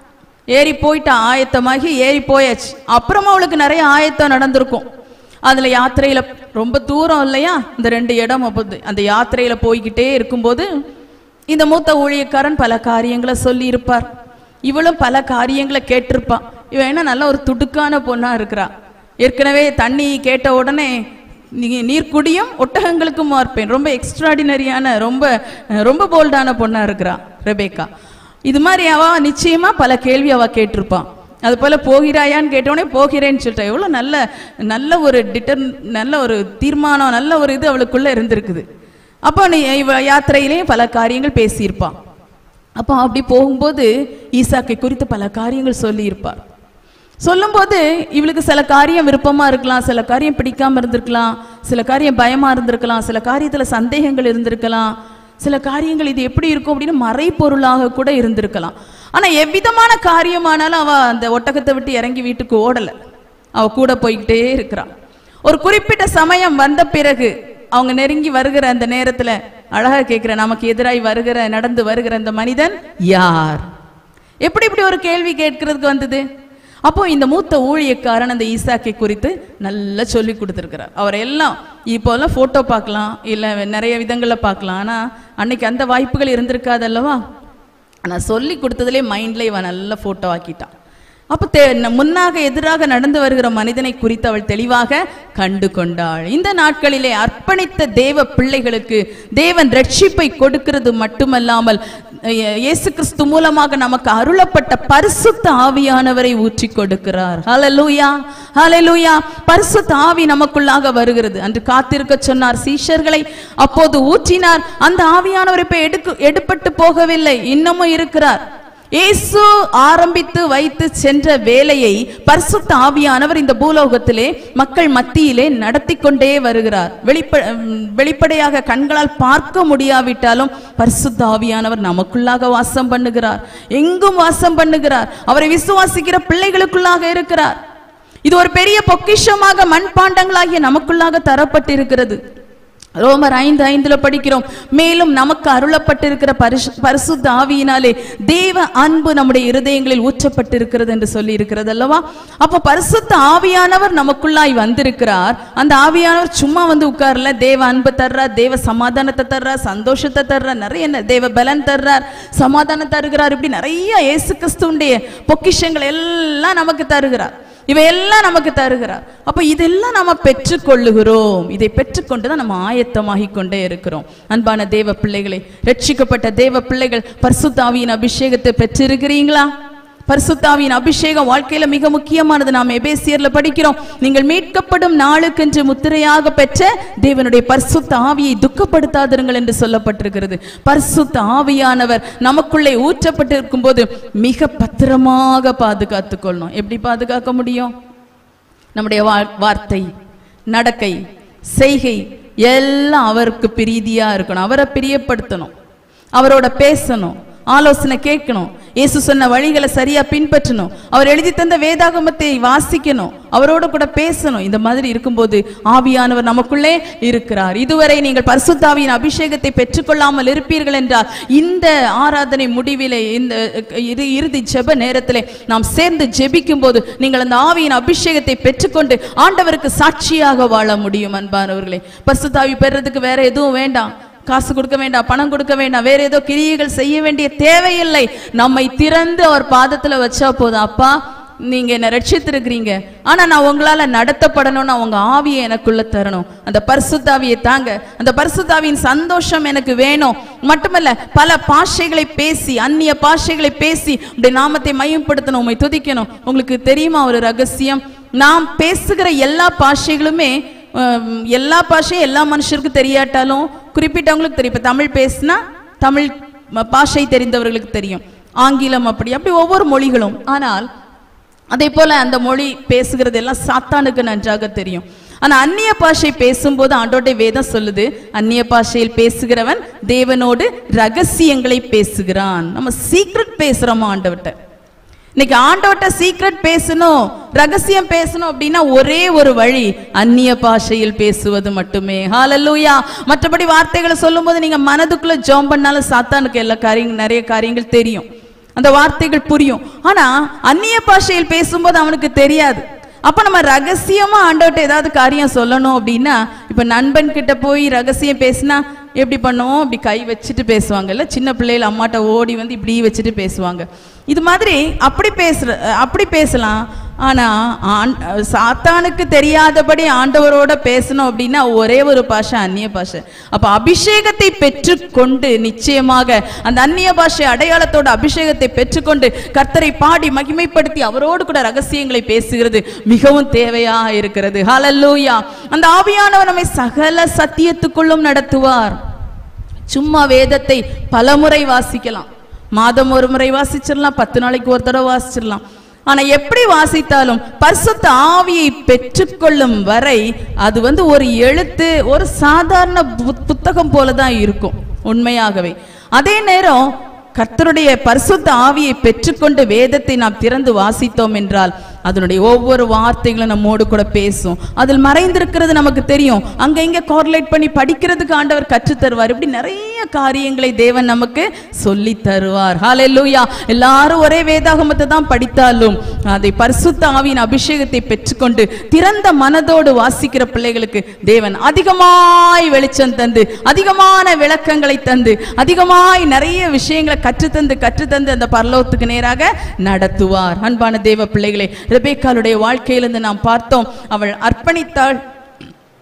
ஏறி போயிட்டா ஆயத்தமாகி ஏறி போயாச்சு அப்புறமா அவளுக்கு நிறைய ஆயத்தம் நடந்திருக்கும் அதுல யாத்திரையில ரொம்ப தூரம் இல்லையா இந்த ரெண்டு இடம் அப்போது அந்த யாத்திரையில போய்கிட்டே இருக்கும்போது இந்த மூத்த ஊழியக்காரன் பல காரியங்களை சொல்லி இருப்பார் இவளும் பல காரியங்களை கேட்டிருப்பா இவன் என்ன நல்ல ஒரு துடுக்கான பொண்ணா இருக்கிறா ஏற்கனவே தண்ணி கேட்ட உடனே நீங்க நீர் குடியும் ஒட்டகங்களுக்கும் மார்ப்பேன் ரொம்ப எக்ஸ்ட்ராடினரியான ரொம்ப ரொம்ப போல்டான பொண்ணா இருக்கிறா ரெபேக்கா இது மாதிரி அவ நிச்சயமா பல கேள்வி அவ கேட்டிருப்பான் அது போல போகிறாயான்னு கேட்டோடனே போகிறேன்னு சொல்லிட்டா எவ்வளவு நல்ல நல்ல ஒரு டிட்டர் நல்ல ஒரு தீர்மானம் நல்ல ஒரு இது அவளுக்குள்ள இருந்திருக்குது அப்போ நீ இவ யாத்திரையிலேயும் பல காரியங்கள் பேசியிருப்பான் அப்போ அப்படி போகும்போது ஈசாக்கை குறித்து பல காரியங்கள் சொல்லியிருப்பார் சொல்லும்போது இவளுக்கு சில காரியம் விருப்பமா இருக்கலாம் சில காரியம் பிடிக்காம இருந்திருக்கலாம் சில காரியம் பயமா இருந்திருக்கலாம் சில காரியத்துல சந்தேகங்கள் இருந்திருக்கலாம் சில காரியங்கள் இது எப்படி இருக்கும் அப்படின்னு மறைபொருளாக கூட இருந்திருக்கலாம் ஆனா எவ்விதமான காரியமானாலும் அவ அந்த ஒட்டகத்தை விட்டு இறங்கி வீட்டுக்கு ஓடல அவ கூட போய்கிட்டே இருக்கிறா ஒரு குறிப்பிட்ட சமயம் வந்த பிறகு அவங்க நெருங்கி வருகிற அந்த நேரத்துல அழகா கேட்கிற நமக்கு எதிராய் வருகிற நடந்து வருகிற அந்த மனிதன் யார் எப்படி இப்படி ஒரு கேள்வி கேட்கறதுக்கு வந்தது அப்போ இந்த மூத்த ஊழியக்காரன் அந்த ஈசாக்கை குறித்து நல்லா சொல்லி கொடுத்துருக்கிறார் அவர் எல்லாம் இப்போல்லாம் ஃபோட்டோ பார்க்கலாம் இல்லை நிறைய விதங்களில் பார்க்கலாம் ஆனால் அன்னைக்கு அந்த வாய்ப்புகள் இருந்திருக்காது அல்லவா நான் சொல்லி கொடுத்ததுலே மைண்ட்ல இவன் நல்ல ஃபோட்டோ ஆக்கிட்டான் அப்போ தே ந- முன்னாக எதிராக நடந்து வருகிற மனிதனை குறித்து அவள் தெளிவாக கண்டு கொண்டாள் இந்த நாட்களிலே அர்ப்பணித்த தேவ பிள்ளைகளுக்கு தேவன் ரட்சிப்பை கொடுக்கிறது மட்டுமல்லாமல் இயே- இயேசு கிறிஸ்து மூலமாக நமக்கு அருளப்பட்ட பரிசுத்த ஆவியானவரை ஊற்றி கொடுக்கிறார் ஹalleluya ஹalleluya பரிசுத்த ஆவி நமக்குள்ளாக வருகிறது அன்று காத்திருக்க சொன்னார் சீஷர்களை அப்போது ஊற்றினார் அந்த ஆவியானவர் இப்ப எடுக்கு எடுபட்டு போகவில்லை இன்னமும் இருக்கிறார் இயேசு ஆரம்பித்து வைத்து சென்ற வேலையை பரிசுத்த ஆவியானவர் இந்த பூலோகத்திலே மக்கள் மத்தியிலே நடத்தி கொண்டே வருகிறார் வெளிப்ப உம், வெளிப்படையாக கண்களால் பார்க்க முடியாவிட்டாலும் பரிசுத்த ஆவியானவர் நமக்குள்ளாக வாசம் பண்ணுகிறார் எங்கும் வாசம் பண்ணுகிறார் அவரை விசுவாசிக்கிற பிள்ளைகளுக்குள்ளாக இருக்கிறார் இது ஒரு பெரிய பொக்கிஷமாக மண்பாண்டங்களாகிய நமக்குள்ளாக தரப்பட்டிருக்கிறது ரோமர் ஐந்து ஐந்துல படிக்கிறோம் மேலும் நமக்கு அருளப்பட்டிருக்கிற பரிசு பரிசுத்த ஆவியினாலே தேவ அன்பு நம்முடைய இருதயங்களில் ஊற்றப்பட்டிருக்கிறது என்று சொல்லி இருக்கிறது அல்லவா அப்ப பரிசுத்த ஆவியானவர் நமக்குள்ளாய் வந்திருக்கிறார் அந்த ஆவியானவர் சும்மா வந்து உட்கார்ல தேவ அன்பு தர்றார் தேவ சமாதானத்தை தர்றார் சந்தோஷத்தை தர்றார் நிறைய என்ன தேவ பலன் தர்றார் சமாதானம் தருகிறார் இப்படி நிறைய இயேசு கிறிஸ்துவுடைய பொக்கிஷங்கள் எல்லாம் நமக்கு தருகிறார் இவையெல்லாம் நமக்கு தருகிறார் அப்ப இதெல்லாம் நம்ம பெற்றுக்கொள்ளுகிறோம் இதை பெற்றுக்கொண்டு தான் நம்ம ஆயத்தமாகி கொண்டே இருக்கிறோம் அன்பான தேவ பிள்ளைகளை ரட்சிக்கப்பட்ட தேவ பிள்ளைகள் பரிசுத்தாவியின் அபிஷேகத்தை பெற்றிருக்கிறீங்களா பரிசுத்தாவியின் அபிஷேகம் வாழ்க்கையில மிக முக்கியமானது நாம் எபேசியர்ல படிக்கிறோம் நீங்கள் மீட்கப்படும் நாளுக்கென்று முத்திரையாக பெற்ற தேவனுடைய பரிசுத்த ஆவியை துக்கப்படுத்தாதிருங்கள் என்று சொல்லப்பட்டிருக்கிறது பரிசுத்த ஆவியானவர் நமக்குள்ளே ஊற்றப்பட்டிருக்கும் போது மிக பத்திரமாக பாதுகாத்துக் கொள்ளணும் எப்படி பாதுகாக்க முடியும் நம்முடைய வா- வார்த்தை நடக்கை செய்கை எல்லாம் அவருக்கு பிரீதியா இருக்கணும் அவரை பிரியப்படுத்தணும் அவரோட பேசணும் ஆலோசனை கேட்கணும் இயேசு சொன்ன வழிகளை சரியா பின்பற்றணும் அவர் எழுதி தந்த வேதாகமத்தை வாசிக்கணும் அவரோட கூட பேசணும் இந்த மாதிரி இருக்கும்போது ஆவியானவர் நமக்குள்ளே இருக்கிறார் இதுவரை நீங்கள் பரிசுத்தாவியின் அபிஷேகத்தை பெற்றுக்கொள்ளாமல் இருப்பீர்கள் என்றால் இந்த ஆராதனை முடிவிலே இந்த இறு- இறுதி ஜெப நேரத்திலே நாம் சேர்ந்து ஜெபிக்கும் போது நீங்கள் அந்த ஆவியின் அபிஷேகத்தை பெற்றுக்கொண்டு ஆண்டவருக்கு சாட்சியாக வாழ முடியும் அன்பானவர்களே பரிசுத்தாவி பெறதுக்கு வேற எதுவும் வேண்டாம் காசு கொடுக்க வேண்டாம் பணம் கொடுக்க வேண்டாம் வேற ஏதோ கிரியைகள் செய்ய வேண்டிய தேவையில்லை நம்மை திறந்து அவர் பாதத்துல வச்சா போதும் அப்பா நீங்க என்ன ரட்சித்திருக்கிறீங்க ஆனா நான் உங்களால நடத்தப்படணும்னு உங்க ஆவியை எனக்குள்ள தரணும் அந்த பரிசுத்தாவியை தாங்க அந்த பரிசுத்தாவியின் சந்தோஷம் எனக்கு வேணும் மட்டுமல்ல பல பாஷைகளை பேசி அந்நிய பாஷைகளை பேசி உடைய நாமத்தை மையப்படுத்தணும் உண்மை துதிக்கணும் உங்களுக்கு தெரியுமா ஒரு ரகசியம் நாம் பேசுகிற எல்லா பாஷைகளுமே ஹம், எல்லா பாஷையும் எல்லா மனுஷருக்கும் தெரியாட்டாலும் குறிப்பிட்டவங்களுக்கு தெரியும் இப்போ தமிழ் பேசினா தமிழ் ம- பாஷை தெரிந்தவர்களுக்கு தெரியும் ஆங்கிலம் அப்படி அப்படி ஒவ்வொரு மொழிகளும் ஆனால் அதே போல அந்த மொழி பேசுகிறது எல்லாம் சாத்தானுக்கு நன்றாக தெரியும் ஆனா அந்நிய பாஷை பேசும்போது ஆண்டோடைய வேதம் சொல்லுது அந்நிய பாஷையில் பேசுகிறவன் தேவனோடு ரகசியங்களை பேசுகிறான் நம்ம சீக்ரெட் பேசுறோமா ஆண்டவர்கிட்ட இன்னைக்கு ஆண்டவர்ட்ட சீக்ரெட் பேசணும் ரகசியம் பேசணும் அப்படின்னா ஒரே ஒரு வழி அந்நிய பாஷையில் பேசுவது மட்டுமே ஹalleluya மற்றபடி வார்த்தைகளை சொல்லும்போது நீங்க மனதுக்குள்ள ஜெபம் பண்ணாலும் சாத்தானுக்கு எல்லா காரியங்கள் நிறைய காரியங்கள் தெரியும் அந்த வார்த்தைகள் புரியும் ஆனா அந்நிய பாஷையில் பேசும்போது அவனுக்கு தெரியாது அப்ப நம்ம ரகசியமா ஆண்டவர்ட்ட ஏதாவது காரியம் சொல்லணும் அப்படின்னா இப்ப நண்பன் கிட்ட போய் ரகசியம் பேசினா எப்படி பண்ணுவோம் இப்படி கை வச்சுட்டு பேசுவாங்கல்ல சின்ன பிள்ளைகள் அம்மாட்ட ஓடி வந்து இப்படி வச்சுட்டு பேசுவாங்க இது மாதிரி அப்படி பேசுற அப்படி பேசலாம் ஆனா ஆண்- சாத்தானுக்கு தெரியாதபடி ஆண்டவரோட பேசணும் அப்படின்னா ஒரே ஒரு பாஷை அந்நிய பாஷை அப்ப அபிஷேகத்தை பெற்றுக்கொண்டு நிச்சயமாக அந்த அந்நிய பாஷை அடையாளத்தோட அபிஷேகத்தை பெற்றுக்கொண்டு கர்த்தரை பாடி மகிமைப்படுத்தி அவரோடு கூட ரகசியங்களை பேசுகிறது மிகவும் தேவையா இருக்கிறது ஹalleluya அந்த ஆவியானவர் நம்மை சகல சத்தியத்துக்குள்ளும் நடத்துவார் சும்மா வேதத்தை பலமுறை வாசிக்கலாம் மாதம் ஒரு முறை வாசிச்சிடலாம் பத்து நாளைக்கு ஒரு தடவை வாசிச்சிடலாம் ஆனா எப்படி வாசித்தாலும் பரிசுத்த ஆவியை பெற்றுக்கொள்ளும் வரை அது வந்து ஒரு எழுத்து ஒரு சாதாரண புத்- புத்தகம் போல தான் இருக்கும் உண்மையாகவே அதே நேரம் கர்த்தருடைய பரிசுத்த ஆவியை பெற்றுக்கொண்டு வேதத்தை நாம் திறந்து வாசித்தோம் என்றால் அதனுடைய ஒவ்வொரு வார்த்தைகளும் நம்மோடு கூட பேசும் அதில் மறைந்திருக்கிறது நமக்கு தெரியும் அங்க இங்க கோர்லேட் பண்ணி படிக்கிறதுக்கு ஆண்டவர் கற்றுத் தருவார் இப்படி நிறைய காரியங்களை தேவன் நமக்கு சொல்லி தருவார் ஹalleluya எல்லாரும் ஒரே வேதாகமத்தை தான் படித்தாலும் அதை பரிசுத்த ஆவியின் அபிஷேகத்தை பெற்றுக்கொண்டு திறந்த மனதோடு வாசிக்கிற பிள்ளைகளுக்கு தேவன் அதிகமாய் வெளிச்சம் தந்து அதிகமான விளக்கங்களை தந்து அதிகமாய் நிறைய விஷயங்களை கற்றுத்தந்து கற்றுத்தந்து அந்த பரலோகத்துக்கு நேராக நடத்துவார் அன்பான தேவ பிள்ளைகளே ரெபேக்காளுடைய வாழ்க்கையிலிருந்து நாம் பார்த்தோம் அவள் அர்ப்பணித்தாள்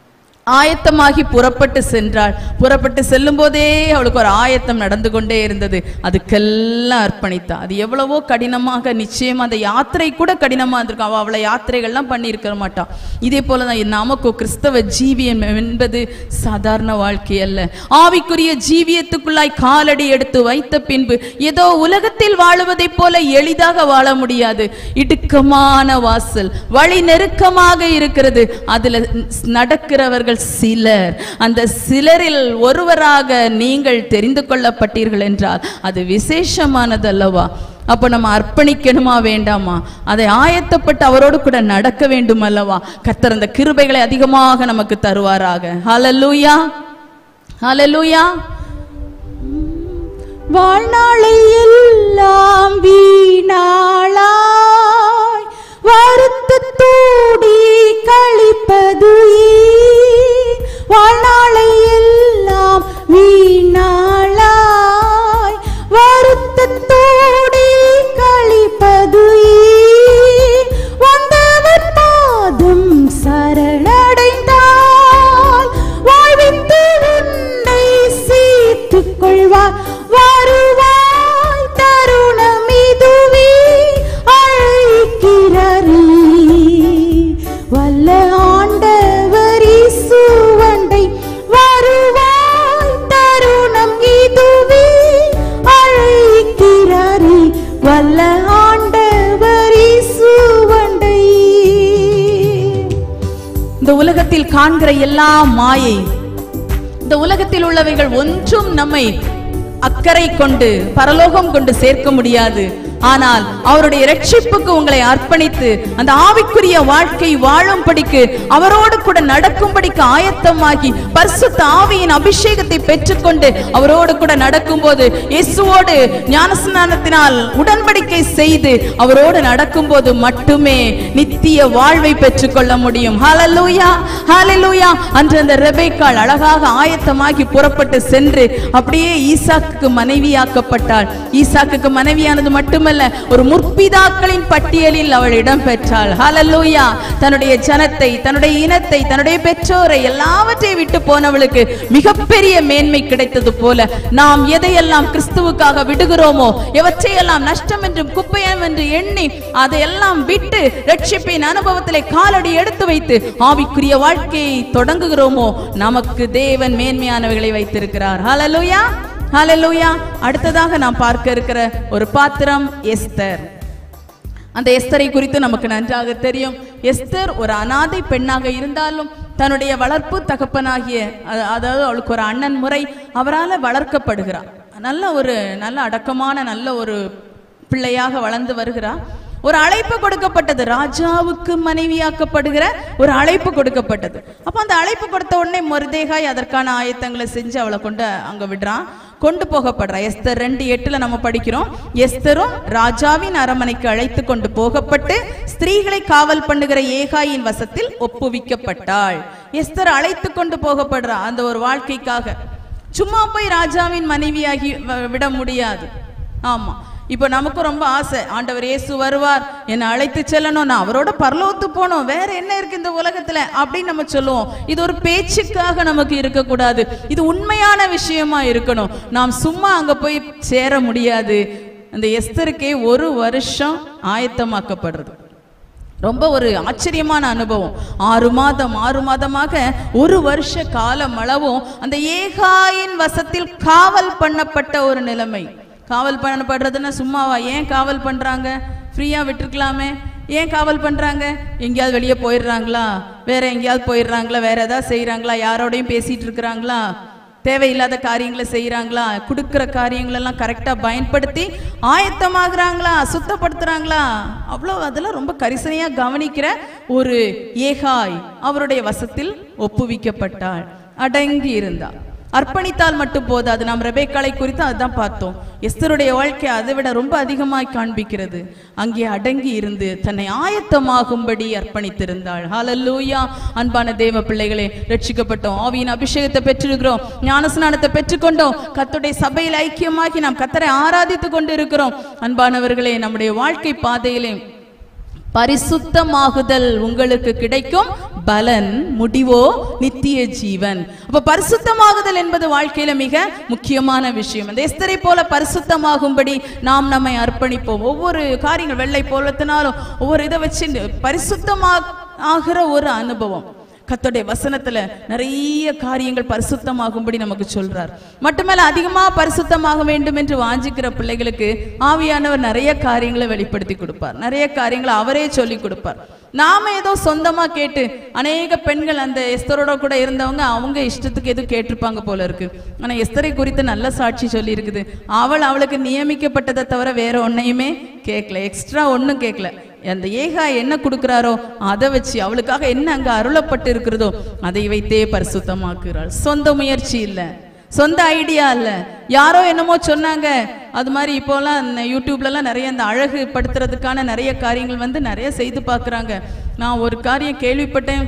ஆயத்தமாகி புறப்பட்டு சென்றாள் புறப்பட்டு செல்லும் போதே அவளுக்கு ஒரு ஆயத்தம் நடந்து கொண்டே இருந்தது அதுக்கெல்லாம் அர்ப்பணித்தா அது எவ்வளவோ கடினமாக நிச்சயமா அந்த யாத்திரை கூட கடினமா இருந்திருக்கும் அவ அவளை யாத்திரைகள்லாம் பண்ணி இருக்க மாட்டான் இதே போலதான் நமக்கு கிறிஸ்தவ ஜீவியம் என்பது சாதாரண வாழ்க்கை அல்ல ஆவிக்குரிய ஜீவியத்துக்குள்ளாய் காலடி எடுத்து வைத்த பின்பு ஏதோ உலகத்தில் வாழுவதைப் போல எளிதாக வாழ முடியாது இடுக்கமான வாசல் வழி நெருக்கமாக இருக்கிறது அதுல நடக்கிறவர்கள் சிலர் அந்த சிலரில் ஒருவராக நீங்கள் தெரிந்து கொள்ளப்பட்டீர்கள் என்றால் அது விசேஷமானது அல்லவா அப்ப நம்ம அர்ப்பணிக்கணுமா வேண்டாமா அதை ஆயத்தப்பட்டு அவரோடு கூட நடக்க வேண்டும் அல்லவா கர்த்தர் அந்த கிருபைகளை அதிகமாக நமக்கு தருவாராக ஹalleluya ஹalleluya வாழ்நாளை எல்லாம் வீணாளாய் வருத்தத்தோடி கழிப்பது ஏன்? வாழ்நாளை எல்லாம் வீணாளாய் வருத்தத்தோடி கழிப்பது ஏன்? வந்தவர் பாதம் சரணடைந்தால் வாழ்வித்து உன்னை சேர்த்துக் கொள்வார் வருவாய் தருணம் இதுவே அழைக்கிறாரே வல்ல ஆண்டவர் இயேசுவண்டை வருவாய் தருணம் இதுவே அழைக்கிறாரே வல்ல ஆண்டவர் இயேசுவண்டை இந்த உலகத்தில் காண்கிற எல்லா மாயை இந்த உலகத்தில் உள்ளவைகள் ஒன்றும் நம்மை அக்கறை கொண்டு பரலோகம் கொண்டு சேர்க்க முடியாது ஆனால் அவருடைய ரட்சிப்புக்கு உங்களை அர்ப்பணித்து அந்த ஆவிக்குரிய வாழ்க்கை வாழும்படிக்கு அவரோடு கூட நடக்கும்படிக்கு ஆயத்தமாகி பரிசுத்த ஆவியின் அபிஷேகத்தை பெற்றுக்கொண்டு அவரோடு கூட நடக்கும்போது இயேசுவோடு ஞானஸ்நானத்தினால் உடன்படிக்கை செய்து அவரோடு நடக்கும்போது மட்டுமே நித்திய வாழ்வை பெற்றுக்கொள்ள முடியும் ஹalleluya ஹalleluya அன்று அந்த ரெபேக்காள் அழகாக ஆயத்தமாகி புறப்பட்டு சென்று அப்படியே ஈசாக்குக்கு மனைவியாக்கப்பட்டாள் ஈசாக்குக்கு மனைவியானது மட்டுமல்ல ஒரு முற்பிதாக்களின் பட்டியலில் அவள் இடம் பெற்றாள் ஹalleluya தன்னுடைய ஜனத்தை தன்னுடைய இனத்தை தன்னுடைய பெற்றோரை எல்லாவற்றையும் விட்டு போனவளுக்கு மிகப்பெரிய மேன்மை கிடைத்தது போல நாம் எதையெல்லாம் கிறிஸ்துவுக்காக விடுகிறோமோ எவற்றையெல்லாம் நஷ்டம் என்றும் குப்பையம் என்று எண்ணி அதையெல்லாம் விட்டு ரட்சிப்பின் அனுபவத்திலே காலடி எடுத்து வைத்து ஆவிக்குரிய வாழ்க்கையை தொடங்குகிறோமோ நமக்கு தேவன் மேன்மையானவைகளை வைத்திருக்கிறார் ஹalleluya ஹalleluya அடுத்ததாக நாம் பார்க்க இருக்கிற ஒரு பாத்திரம் எஸ்தர் அந்த எஸ்தரை குறித்து நமக்கு நன்றாக தெரியும் எஸ்தர் ஒரு அனாதை பெண்ணாக இருந்தாலும் தன்னுடைய வளர்ப்பு தகப்பனாகிய அ- அதாவது அவளுக்கு ஒரு அண்ணன் முறை அவரால் வளர்க்கப்படுகிறார் நல்ல ஒரு நல்ல அடக்கமான நல்ல ஒரு பிள்ளையாக வளர்ந்து வருகிறார் ஒரு அழைப்பு கொடுக்கப்பட்டது ராஜாவுக்கு மனைவியாக்கப்படுகிற ஒரு அழைப்பு கொடுக்கப்பட்டது அப்ப அந்த அழைப்பு கொடுத்த உடனே மொர்தேகாய் அதற்கான ஆயத்தங்களை செஞ்சு அவளை கொண்டு அங்க விடுறான் கொண்டு போகப்படுறா எஸ்தர் ரெண்டு எட்டுல நம்ம படிக்கிறோம் எஸ்தரும் ராஜாவின் அரமனைக்கு அழைத்து கொண்டு போகப்பட்டு ஸ்திரீகளை காவல் பண்ணுகிற ஏகாயின் வசத்தில் ஒப்புவிக்கப்பட்டாள் எஸ்தர் அழைத்து கொண்டு போகப்படுறா அந்த ஒரு வாழ்க்கைக்காக சும்மா போய் ராஜாவின் மனைவியாகி வ- விட முடியாது ஆமா இப்போ நமக்கு ரொம்ப ஆசை ஆண்டவர் இயேசு வருவார் என்னை அழைத்து செல்லணும் நான் அவரோட பரலோத்து போகணும் வேற என்ன இருக்கு இந்த உலகத்துல அப்படின்னு நம்ம சொல்லுவோம் இது ஒரு பேச்சுக்காக நமக்கு இருக்கக்கூடாது இது உண்மையான விஷயமா இருக்கணும் நாம் சும்மா அங்க போய் சேர முடியாது அந்த எஸ்தருக்கே ஒரு வருஷம் ஆயத்தமாக்கப்படுறது ரொம்ப ஒரு ஆச்சரியமான அனுபவம் ஆறு மாதம் ஆறு மாதமாக ஒரு வருஷ காலம் அளவும் அந்த ஏகாயின் வசத்தில் காவல் பண்ணப்பட்ட ஒரு நிலைமை காவல் பண்ணப்படுறதுன்னா சும்மாவா ஏன் காவல் பண்றாங்க ஃப்ரீயா விட்டுருக்கலாமே ஏன் காவல் பண்றாங்க எங்கேயாவது வெளியே போயிடுறாங்களா வேற எங்கேயாவது போயிடுறாங்களா வேற ஏதாவது செய்றாங்களா யாரோடையும் பேசிட்டு இருக்கிறாங்களா தேவையில்லாத காரியங்களை செய்கிறாங்களா கொடுக்குற காரியங்களெல்லாம் கரெக்டாக பயன்படுத்தி ஆயத்தமாகறாங்களா சுத்தப்படுத்துறாங்களா அவ்வளோ அதெல்லாம் ரொம்ப கரிசனையாக கவனிக்கிற ஒரு ஏகாய் அவருடைய வசத்தில் ஒப்புவிக்கப்பட்டாள் அடங்கி இருந்தாள் அர்ப்பணித்தால் மட்டும் போதாது நாம் ரெபேக்காளை குறித்து அதுதான் பார்த்தோம் எஸ்தருடைய வாழ்க்கை அதை விட ரொம்ப அதிகமாய் காண்பிக்கிறது அங்கே அடங்கி இருந்து தன்னை ஆயத்தமாகும்படி அர்ப்பணித்திருந்தாள் ஹalleluya அன்பான தேவ பிள்ளைகளே ரட்சிக்கப்பட்டோம் ஆவியின் அபிஷேகத்தை பெற்றிருக்கிறோம் ஞானஸ்நானத்தை பெற்றுக்கொண்டோம் கர்த்தருடைய சபையில் ஐக்கியமாகி நாம் கத்தரை ஆராதித்து கொண்டு இருக்கிறோம் அன்பானவர்களே நம்முடைய வாழ்க்கை பாதையிலே பரிசுத்தமாகுதல் உங்களுக்கு கிடைக்கும் பலன் முடிவோ நித்திய ஜீவன் அப்ப பரிசுத்தமாகுதல் என்பது வாழ்க்கையில மிக முக்கியமான விஷயம் அந்த எஸ்தரை போல பரிசுத்தமாகும்படி நாம் நம்மை அர்ப்பணிப்போம் ஒவ்வொரு காரியங்கள் வெள்ளை போலத்தினாலும் ஒவ்வொரு இதை வச்சு பரிசுத்தமா ஆகிற ஒரு அனுபவம் கர்த்தருடைய வசனத்துல நிறைய காரியங்கள் பரிசுத்தமாகும்படி நமக்கு சொல்றார் மட்டுமல்ல அதிகமா பரிசுத்தமாக வேண்டும் என்று வாஞ்சிக்கிற பிள்ளைகளுக்கு ஆவியானவர் நிறைய காரியங்களை வெளிப்படுத்தி கொடுப்பார் நிறைய காரியங்களை அவரே சொல்லி கொடுப்பார் நாம ஏதோ சொந்தமா கேட்டு அநேக பெண்கள் அந்த எஸ்தரோட கூட இருந்தவங்க அவங்க இஷ்டத்துக்கு எதுவும் கேட்டிருப்பாங்க போல இருக்கு ஆனா எஸ்தரை குறித்து நல்ல சாட்சி சொல்லி இருக்குது அவள் அவளுக்கு நியமிக்கப்பட்டதை தவிர வேற ஒன்னையுமே கேட்கல எக்ஸ்ட்ரா ஒன்றும் கேட்கல அந்த ஏகா என்ன கொடுக்கிறாரோ அதை வச்சு அவளுக்காக என்ன அங்க அருளப்பட்டு இருக்கிறதோ அதை வைத்தே பரிசுத்தமாக்குறாள் சொந்த முயற்சி இல்லை சொந்த ஐடியா இல்ல யாரோ என்னமோ சொன்னாங்க அது மாதிரி இப்போலாம் இந்த யூடியூப்லலாம் நிறைய இந்த அழகு படுத்துறதுக்கான நிறைய காரியங்கள் வந்து நிறைய செய்து பார்க்குறாங்க நான் ஒரு காரியம் கேள்விப்பட்டேன்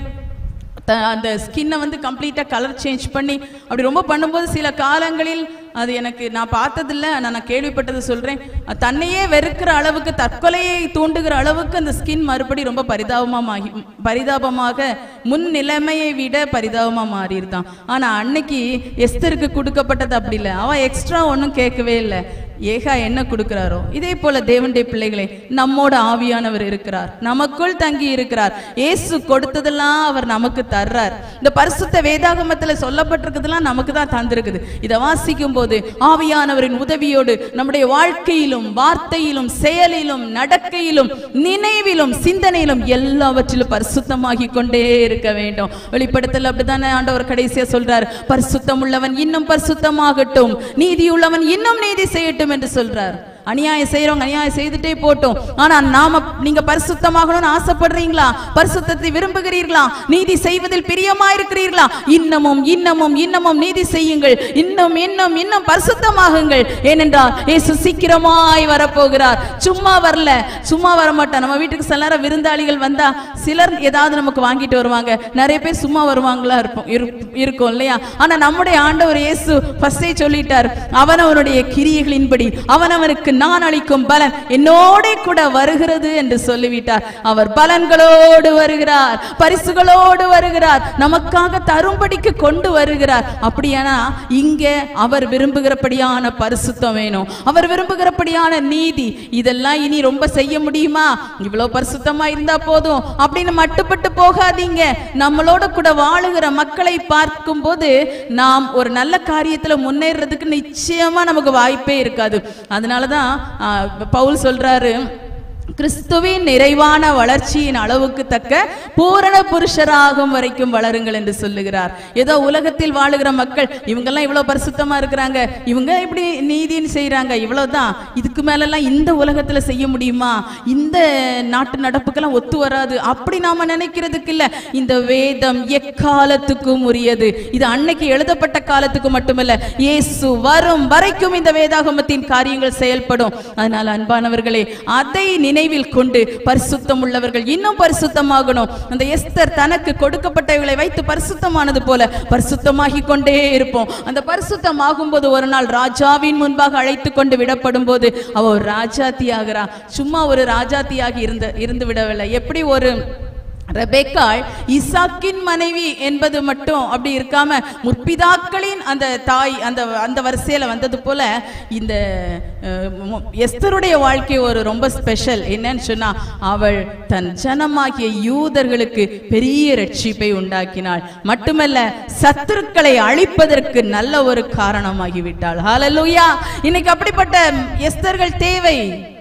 த- அந்த ஸ்கின்னை வந்து கம்ப்ளீட்டாக கலர் சேஞ்ச் பண்ணி அப்படி ரொம்ப பண்ணும்போது சில காலங்களில் அது எனக்கு நான் பார்த்ததில்ல ஆனால் நான் கேள்விப்பட்டது சொல்கிறேன் தன்னையே வெறுக்கிற அளவுக்கு தற்கொலையை தூண்டுகிற அளவுக்கு அந்த ஸ்கின் மறுபடி ரொம்ப பரிதாபமாகி பரிதாபமாக முன் நிலைமையை விட பரிதாபமாக மாறிடுதான் ஆனால் அன்னைக்கு எஸ்தருக்கு கொடுக்கப்பட்டது அப்படி இல்லை அவள் எக்ஸ்ட்ரா ஒன்றும் கேட்கவே இல்லை ஏகா என்ன கொடுக்கிறாரோ இதே போல தேவனுடைய பிள்ளைகளே நம்மோட ஆவியானவர் இருக்கிறார் நமக்குள் தங்கி இருக்கிறார் இயேசு கொடுத்ததெல்லாம் அவர் நமக்கு தர்றார் இந்த பரிசுத்த வேதாகமத்துல சொல்லப்பட்டிருக்கிறதெல்லாம் நமக்கு தான் தந்திருக்குது இதை வாசிக்கும் போது ஆவியானவரின் உதவியோடு நம்முடைய வாழ்க்கையிலும் வார்த்தையிலும் செயலிலும் நடக்கையிலும் நினைவிலும் சிந்தனையிலும் எல்லாவற்றிலும் பரிசுத்தமாகி கொண்டே இருக்க வேண்டும் வெளிப்படுத்தல் அப்படித்தானே ஆண்டவர் கடைசியா சொல்றார் பரிசுத்தம் உள்ளவன் இன்னும் பரிசுத்தமாகட்டும் நீதி உள்ளவன் இன்னும் நீதி செய்யட்டும் என்று சொல்றார் அநியாயம் செய்யறவங்க அநியாயம் செய்துட்டே போட்டோம் ஆனா நாம நீங்க பரிசுத்தமாகணும்னு ஆசைப்படுறீங்களா பரிசுத்தத்தை விரும்புகிறீர்களா நீதி செய்வதில் பிரியமா இருக்கிறீர்களா இன்னமும் இன்னமும் இன்னமும் நீதி செய்யுங்கள் இன்னும் இன்னும் இன்னும் பரிசுத்தமாகுங்கள் ஏனென்றால் இயேசு சீக்கிரமாய் வரப்போகிறார் சும்மா வரல சும்மா வர மாட்டார் நம்ம வீட்டுக்கு சில நேரம் விருந்தாளிகள் வந்தா சிலர் ஏதாவது நமக்கு வாங்கிட்டு வருவாங்க நிறைய பேர் சும்மா வருவாங்களா இருப்போம் இருப்- இருக்கும் இல்லையா ஆனா நம்முடைய ஆண்டவர் இயேசு ஃபர்ஸ்டே சொல்லிட்டார் அவனவனுடைய கிரியைகளின்படி அவனவனுக்கு நான் அளிக்கும் பலன் என்னோட கூட வருகிறது என்று சொல்லிவிட்டார் அவர் பலன்களோடு வருகிறார் பரிசுகளோடு வருகிறார் நமக்காக தரும்படிக்கு கொண்டு வருகிறார் அப்படியானா இங்க அவர் விரும்புகிறபடியான பரிசுத்தம் வேணும் அவர் விரும்புகிறபடியான நீதி இதெல்லாம் இனி ரொம்ப செய்ய முடியுமா இவ்வளவு பரிசுத்தமா இருந்தா போதும் அப்படின்னு மட்டுப்பட்டு போகாதீங்க நம்மளோட கூட வாழுகிற மக்களை பார்க்கும்போது நாம் ஒரு நல்ல காரியத்துல முன்னேறதுக்கு நிச்சயமா நமக்கு வாய்ப்பே இருக்காது அதனாலதான் ஆ, பவுல் சொல்றாரு கிறிஸ்துவின் நிறைவான வளர்ச்சியின் அளவுக்கு தக்க பூரண புருஷராகும் வரைக்கும் வளருங்கள் என்று சொல்லுகிறார் ஏதோ உலகத்தில் வாழுகிற மக்கள் இவங்கெல்லாம் இவ்வளவு பரிசுத்தமா இருக்கிறாங்க இவங்க இப்படி நீதின்னு செய்றாங்க இவ்வளவுதான் இதுக்கு மேலெல்லாம் இந்த உலகத்துல செய்ய முடியுமா இந்த நாட்டு நடப்புக்கெல்லாம் ஒத்து வராது அப்படி நாம நினைக்கிறதுக்கு இல்ல இந்த வேதம் எக்காலத்துக்கும் உரியது இது அன்னைக்கு எழுதப்பட்ட காலத்துக்கு மட்டுமல்ல இயேசு வரும் வரைக்கும் இந்த வேதாகமத்தின் காரியங்கள் செயல்படும் அதனால அன்பானவர்களே அதை நினைவில் கொண்டு பரிசுத்தம் உள்ளவர்கள் இன்னும் பரிசுத்தமாகணும் அந்த எஸ்தர் தனக்கு கொடுக்கப்பட்டவைகளை வைத்து பரிசுத்தமானது போல பரிசுத்தமாகி கொண்டே இருப்போம் அந்த பரிசுத்தம் ஆகும்போது ஒரு நாள் ராஜாவின் முன்பாக அழைத்து கொண்டு விடப்படும் போது அவ ஒரு ராஜாத்தி ஆகிறா சும்மா ஒரு ராஜாத்தியாகி இருந்து இருந்து விடவில்லை எப்படி ஒரு ரெபெக்காள் இசாக்கின் மனைவி என்பது மட்டும் அப்படி இருக்காம முற்பிதாக்களின் அந்த தாய் அந்த அந்த வரிசையில வந்தது போல இந்த அஹ், மு- எஸ்தருடைய வாழ்க்கை ஒரு ரொம்ப ஸ்பெஷல் என்னன்னு சொன்னா அவள் தன் ஜனமாகிய யூதர்களுக்கு பெரிய ரட்சிப்பை உண்டாக்கினாள் மட்டுமல்ல சத்துருக்களை அழிப்பதற்கு நல்ல ஒரு காரணமாகி விட்டாள் ஹalleluya இன்னைக்கு அப்படிப்பட்ட எஸ்தர்கள் தேவை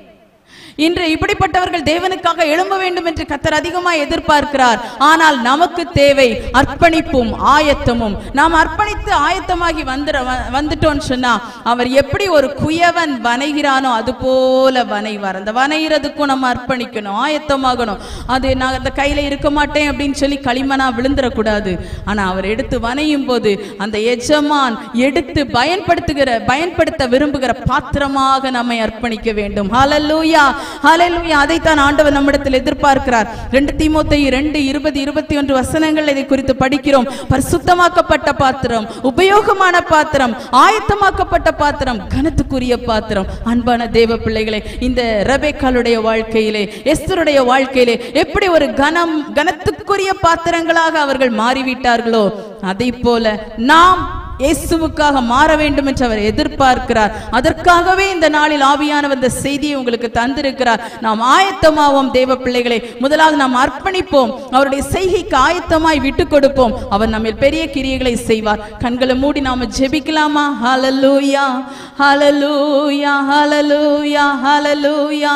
இன்று இப்படிப்பட்டவர்கள் தேவனுக்காக எழும்ப வேண்டும் என்று கத்தர் அதிகமாக எதிர்பார்க்கிறார் ஆனால் நமக்கு தேவை அர்ப்பணிப்பும் ஆயத்தமும் நாம் அர்ப்பணித்து ஆயத்தமாகி வந்துட வ- வந்துட்டோம்னு சொன்னா அவர் எப்படி ஒரு குயவன் வனைகிறானோ அது போல வனைவார் அந்த வனைகிறதுக்கும் நம்ம அர்ப்பணிக்கணும் ஆயத்தமாகணும் அது நான் அந்த கையில இருக்க மாட்டேன் அப்படின்னு சொல்லி களிமணா விழுந்துடக்கூடாது ஆனா அவர் எடுத்து வனையும் போது அந்த எஜமான் எடுத்து பயன்படுத்துகிற பயன்படுத்த விரும்புகிற பாத்திரமாக நம்மை அர்ப்பணிக்க வேண்டும் ஹalleluya ஹalleluya அதைத்தான் ஆண்டவர் நம்மிடத்தில் எதிர்பார்க்கிறார் ரெண்டு தீமோத்தேயு ரெண்டு இருபது இருபத்தி ஒன்று வசனங்கள் இதை குறித்து படிக்கிறோம் பரிசுத்தமாக்கப்பட்ட பாத்திரம் உபயோகமான பாத்திரம் ஆயத்தமாக்கப்பட்ட பாத்திரம் கனத்துக்குரிய பாத்திரம் அன்பான தேவ பிள்ளைகளே இந்த ரெபேக்காளுடைய வாழ்க்கையிலே எஸ்தருடைய வாழ்க்கையிலே எப்படி ஒரு கனம் கனத்துக்குரிய பாத்திரங்களாக அவர்கள் மாறிவிட்டார்களோ அதை போல நாம் இயேசுவுக்காக மாற வேண்டும் என்று அவர் எதிர்பார்க்கிறார் அதற்காகவே இந்த நாளில் ஆவியானவர் இந்த செய்தியை உங்களுக்கு தந்திருக்கிறார் நாம் ஆயத்தமாவோம் தேவ பிள்ளைகளை முதலாவது நாம் அர்ப்பணிப்போம் அவருடைய செய்கைக்கு ஆயத்தமாய் விட்டு கொடுப்போம் அவர் நம்ம பெரிய கிரியைகளை செய்வார் கண்களை மூடி நாம ஜெபிக்கலாமா ஹalleluya ஹalleluya ஹalleluya ஹalleluya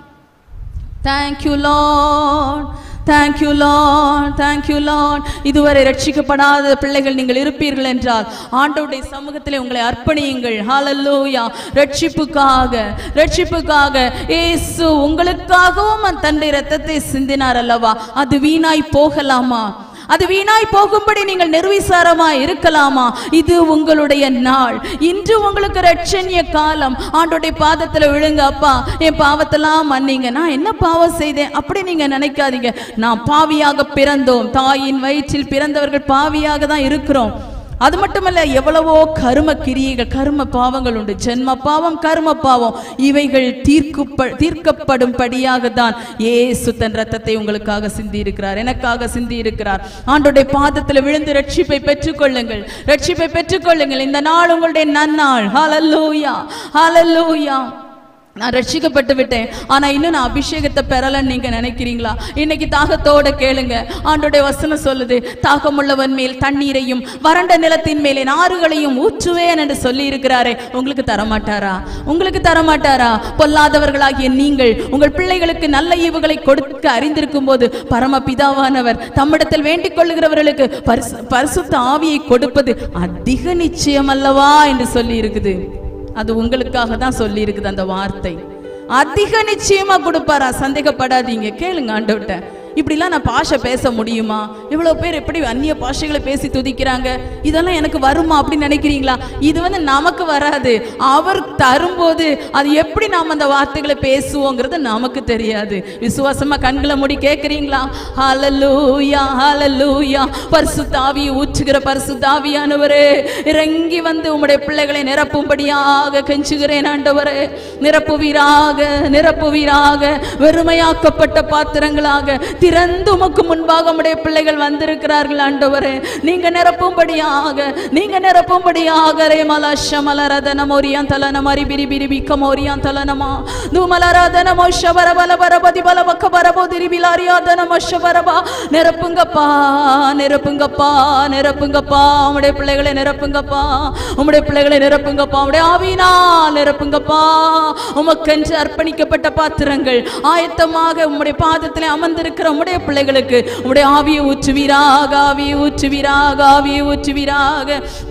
Thank you, Lord. Thank you, Lord. Thank you, Lord. இதுவரை ரட்சிக்கப்படாத பிள்ளைகள் நீங்கள் இருப்பீர்கள் என்றால் ஆண்டவருடைய சமூகத்திலே உங்களை அர்ப்பணியுங்கள் ஹalleluya ரட்சிப்புக்காக ரட்சிப்புக்காக இயேசு உங்களுக்காகவும் தன்னுடைய இரத்தத்தை சிந்தினார் அல்லவா அது வீணாய் போகலாமா அது வீணாய் போகும்படி நீங்கள் நிர்விசாரமாய் இருக்கலாமா இது உங்களுடைய நாள் இன்று உங்களுக்கு ரட்சணிய காலம் ஆண்டோடைய பாதத்துல விழுங்க அப்பா என் பாவத்தெல்லாம் மன்னிங்க நான் என்ன பாவம் செய்தேன் அப்படி நீங்க நினைக்காதீங்க நான் பாவியாக பிறந்தோம் தாயின் வயிற்றில் பிறந்தவர்கள் பாவியாக தான் இருக்கிறோம் அது மட்டுமல்ல எவ்வளவோ கரும கிரியைகள் கரும பாவங்கள் உண்டு ஜென்ம பாவம் கரும பாவம் இவைகள் தீர்க்கப்ப தீர்க்கப்படும்படியாக தான் ஏசு தன் ரத்தத்தை உங்களுக்காக சிந்தி இருக்கிறார் எனக்காக சிந்தி இருக்கிறார் ஆண்டோடைய பாதத்தில் விழுந்து ரட்சிப்பை பெற்றுக்கொள்ளுங்கள் ரட்சிப்பை பெற்றுக்கொள்ளுங்கள் இந்த நாள் உங்களுடைய நன்னாள் ஹalleluya ஹalleluya நான் ரட்சிக்கப்பட்டு விட்டேன் ஆனா இன்னும் நான் அபிஷேகத்தை பெறலன்னு நீங்க நினைக்கிறீங்களா இன்னைக்கு தாகத்தோட கேளுங்க ஆண்டோடைய வசனம் சொல்லுது தாகமுள்ளவன் மேல் தண்ணீரையும் வறண்ட நிலத்தின் மேலே நாறுகளையும் ஊற்றுவேன் என்று சொல்லி இருக்கிறாரே உங்களுக்கு தரமாட்டாரா உங்களுக்கு தரமாட்டாரா பொல்லாதவர்களாகிய நீங்கள் உங்கள் பிள்ளைகளுக்கு நல்ல ஈவுகளை கொடுக்க அறிந்திருக்கும் போது பரம பிதாவானவர் தம்மிடத்தில் வேண்டிக் கொள்ளுகிறவர்களுக்கு பரிசு பரிசுத்த ஆவியை கொடுப்பது அதிக நிச்சயம் அல்லவா என்று சொல்லி இருக்குது அது உங்களுக்காக தான் சொல்லி இருக்குது அந்த வார்த்தை அதிக நிச்சயமா கொடுப்பாரா சந்தேகப்படாதீங்க கேளுங்க ஆண்டவர்கிட்ட இப்படிலாம் நான் பாஷை பேச முடியுமா இவ்வளவு பேர் எப்படி அந்நிய பாஷைகளை பேசி துதிக்கிறாங்க இதெல்லாம் எனக்கு வருமா அப்படின்னு நினைக்கிறீங்களா இது வந்து நமக்கு வராது அவர் தரும்போது அது எப்படி நாம் அந்த வார்த்தைகளை பேசுவோங்கிறது நமக்கு தெரியாது விசுவாசமா கண்களை மூடி கேட்குறீங்களா ஹalleluya ஹalleluya பரிசுத்தாவி ஊற்றுகிற பரிசுத்தாவியானவரே இறங்கி வந்து உம்முடைய பிள்ளைகளை நிரப்பும்படியாக கெஞ்சுகிறேன் ஆண்டவரே நிரப்புவீராக நிரப்புவீராக வெறுமையாக்கப்பட்ட பாத்திரங்களாக திறந்து உமக்கு முன்பாக உம்முடைய பிள்ளைகள் வந்திருக்கிறார்கள் ஆண்டவரே நீங்க நிரப்பும்படியாக நீங்க நிரப்பும்படியாக ரே மலஷ மலரதன மோரியான் தலன மரி பிரி பிரி பிக்க மோரியான் தலனமா தூமலரதன மோஷ பர பல பரபதி பல பக்க பரபோ திரி பிலாரியாதன மோஷ பரபா நிரப்புங்கப்பா நிரப்புங்கப்பா நிரப்புங்கப்பா உம்முடைய பிள்ளைகளை நிரப்புங்கப்பா உம்முடைய பிள்ளைகளை நிரப்புங்கப்பா உம்முடைய ஆவினால் நிரப்புங்கப்பா உமக்கென்று அர்ப்பணிக்கப்பட்ட பாத்திரங்கள் ஆயத்தமாக உம்முடைய பாதத்திலே அமர்ந்திருக்கிற உம்முடைய பிள்ளைகளுக்கு உம்முடைய ஆவியை ஊற்றுவீராக ஆவியை ஊற்றுவீராக ஆவியை ஊற்றுவீராக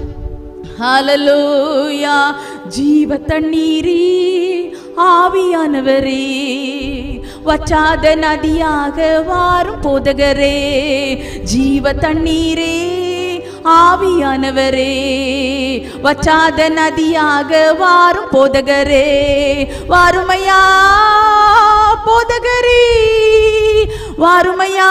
ஹalleluya ஜீவ தண்ணீரே ஆவியானவரே வற்றாத நதியாக வாரும் போதகரே ஜீவ தண்ணீரே ஆவியானவரே வற்றாத நதியாக வாரும் போதகரே வாருமையா போதகரே வாருமையா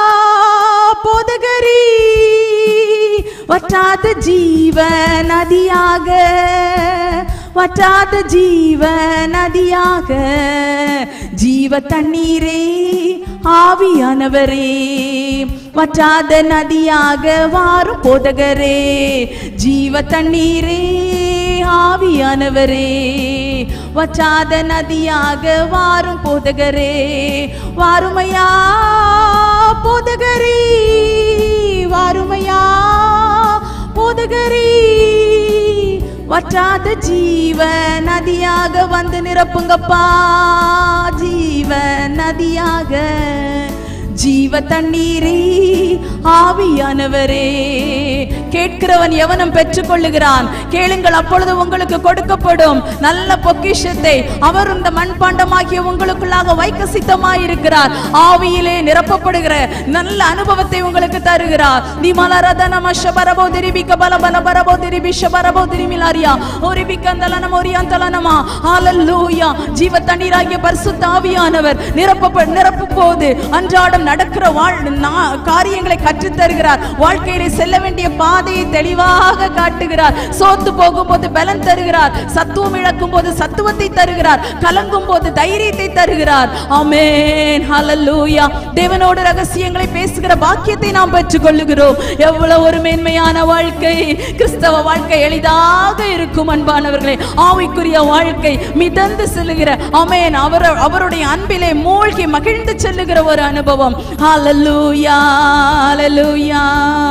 போதகரே வற்றாத ஜீவ நதியாக வற்றாத ஜீவ நதியாக ஜீவ தண்ணீரே ஆவியானவரே வற்றாத நதியாக வாரும் போதகரே ஜீவ தண்ணீரே ஆவியானவரே வற்றாத நதியாக வாரும் போதகரே வாருமையா போதகரே வாருமையா போதகரே வற்றாத ஜீவ நதியாக வந்து நிரப்புங்கப்பா ஜீவ நதியாக ஜீவ தண்ணீரே ஆவியானவரே கேட்கிறவன் எவனும் பெற்றுக்கொள்ளுகிறான் கேளுங்கள் அப்பொழுது உங்களுக்கு கொடுக்கப்படும் நல்ல பொக்கிஷத்தை அவர் இந்த மண்பாண்டமாகிய உங்களுக்குள்ளாக வைக்க சித்தமாயிருக்கிறார் ஆவியிலே நிரப்பப்படுகிற நல்ல அனுபவத்தை உங்களுக்கு தருகிறார் நீ மலரத நம ஷபரபோ திரிபிக்க பல பல பரபோ திரிபி ஷபரபோ திரிமிலாரியா ஒரிபிக்க அந்தலனம் ஒரியாந்தலனமா ஹalleluya ஜீவ தண்ணீராகிய பரிசுத்த ஆவியானவர் நிரப்ப நிரப்பும் போது அன்றாடம் நடக்கிற வாழ் நா- காரியங்களை கற்றுத் தருகிறார் வாழ்க்கையிலே செல்ல வேண்டிய பாதையை தெளிவாக காட்டுகிறார் சோத்து போகும்போது பலன் தருகிறார் சத்துவம் இழக்கும் போது சத்துவத்தை தருகிறார் கலங்கும் போது தைரியத்தை தருகிறார் ஆமென் ஹalleluya தேவனோடு ரகசியங்களை பேசுகிற பாக்கியத்தை நாம் பெற்றுக் கொள்ளுகிறோம் எவ்வளவு ஒரு மேன்மையான வாழ்க்கை கிறிஸ்தவ வாழ்க்கை எளிதாக இருக்கும் அன்பானவர்களே ஆவிக்குரிய வாழ்க்கை மிதந்து செல்லுகிற ஆமென் அவர் அவருடைய அன்பிலே மூழ்கி மகிழ்ந்து செல்லுகிற ஒரு அனுபவம் ஹalleluya ஹalleluya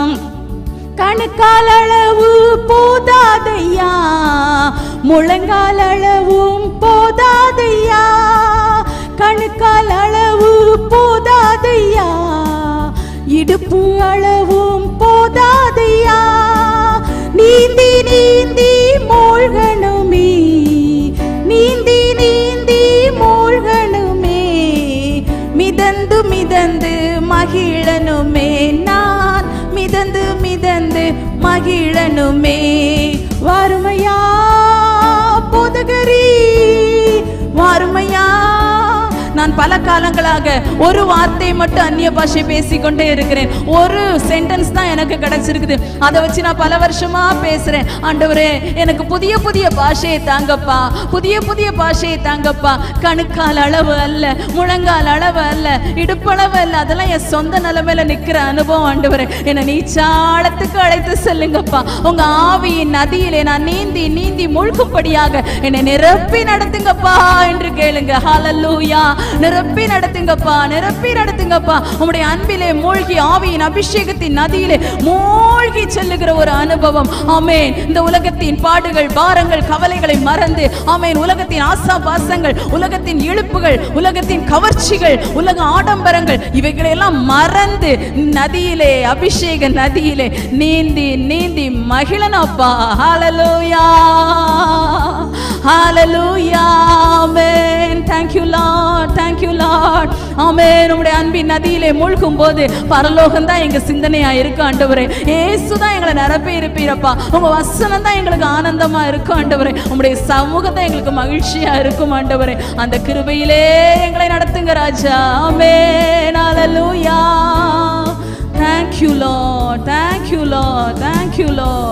கணுக்கால் அளவு போதாதையா முழங்கால் அளவும் போதாதையா கணுக்கால் அளவு போதாதையா இடுப்பு அளவும் போதாதையா நீந்தி நீந்தி மூழ்கணுமே நீந்தி நீந்தி மூழ்கணுமே மிதந்து மிதந்து மகிழனுமே நான் மிதந்து மிதந்து மகிழனுமே வாருமையா போதகரி வாருமையா நான் பல காலங்களாக ஒரு வார்த்தை மட்டும் அந்நிய பாஷை பேசிக்கொண்டே இருக்கிறேன் ஒரு சென்டென்ஸ் தான் எனக்கு கிடைச்சிருக்குது அதை வச்சு நான் பல வருஷமா பேசுறேன் ஆண்டவரே எனக்கு புதிய புதிய பாஷையை தாங்கப்பா புதிய புதிய பாஷையை தாங்கப்பா கணுக்கால் அளவு அல்ல முழங்கால் அளவு அல்ல இடுப்பளவு அல்ல அதெல்லாம் என் சொந்த நிலைமையில நிக்கிற அனுபவம் ஆண்டவரே என்னை நீச்சாளத்துக்கு அழைத்து செல்லுங்கப்பா உங்க ஆவியின் நதியிலே நான் நீந்தி நீந்தி முழுக்கும்படியாக என்னை நிரப்பி நடத்துங்கப்பா என்று கேளுங்க ஹalleluya நிரப்பி நடத்துங்கப்பா நிரப்பி நடத்துங்கப்பா உம்முடைய அன்பிலே மூழ்கி ஆவியின் அபிஷேகத்தின் நதியிலே மூழ்கி செல்லுகிற ஒரு அனுபவம் ஆமென் இந்த உலகத்தின் பாடுகள் பாரங்கள் கவலைகளை மறந்து ஆமென் உலகத்தின் ஆசா பாசங்கள் உலகத்தின் இழுப்புகள் உலகத்தின் கவர்ச்சிகள் உலக ஆடம்பரங்கள் இவைகளை எல்லாம் மறந்து நதியிலே அபிஷேக நதியிலே நீந்தி நீந்தி மகிழனப்பா ஹalleluya ஹalleluya ஆமென் thank you lord thank you lord ஆமென் உம்முடைய அன்பின் நதியிலே மூழ்கும் போது பரலோகம் தான் எங்க சிந்தனையா இருக்கு ஆண்டவரே இயேசு தான் எங்களை நிரப்பி இருப்பீரப்பா உங்க வசனம் தான் எங்களுக்கு ஆனந்தமா இருக்கும் ஆண்டவரே உம்முடைய சமூகம் தான் எங்களுக்கு மகிழ்ச்சியா இருக்கும் ஆண்டவரே அந்த கிருபையிலே எங்களை நடத்துங்க ராஜா ஆமென் ஹalleluya thank you lord thank you lord thank you lord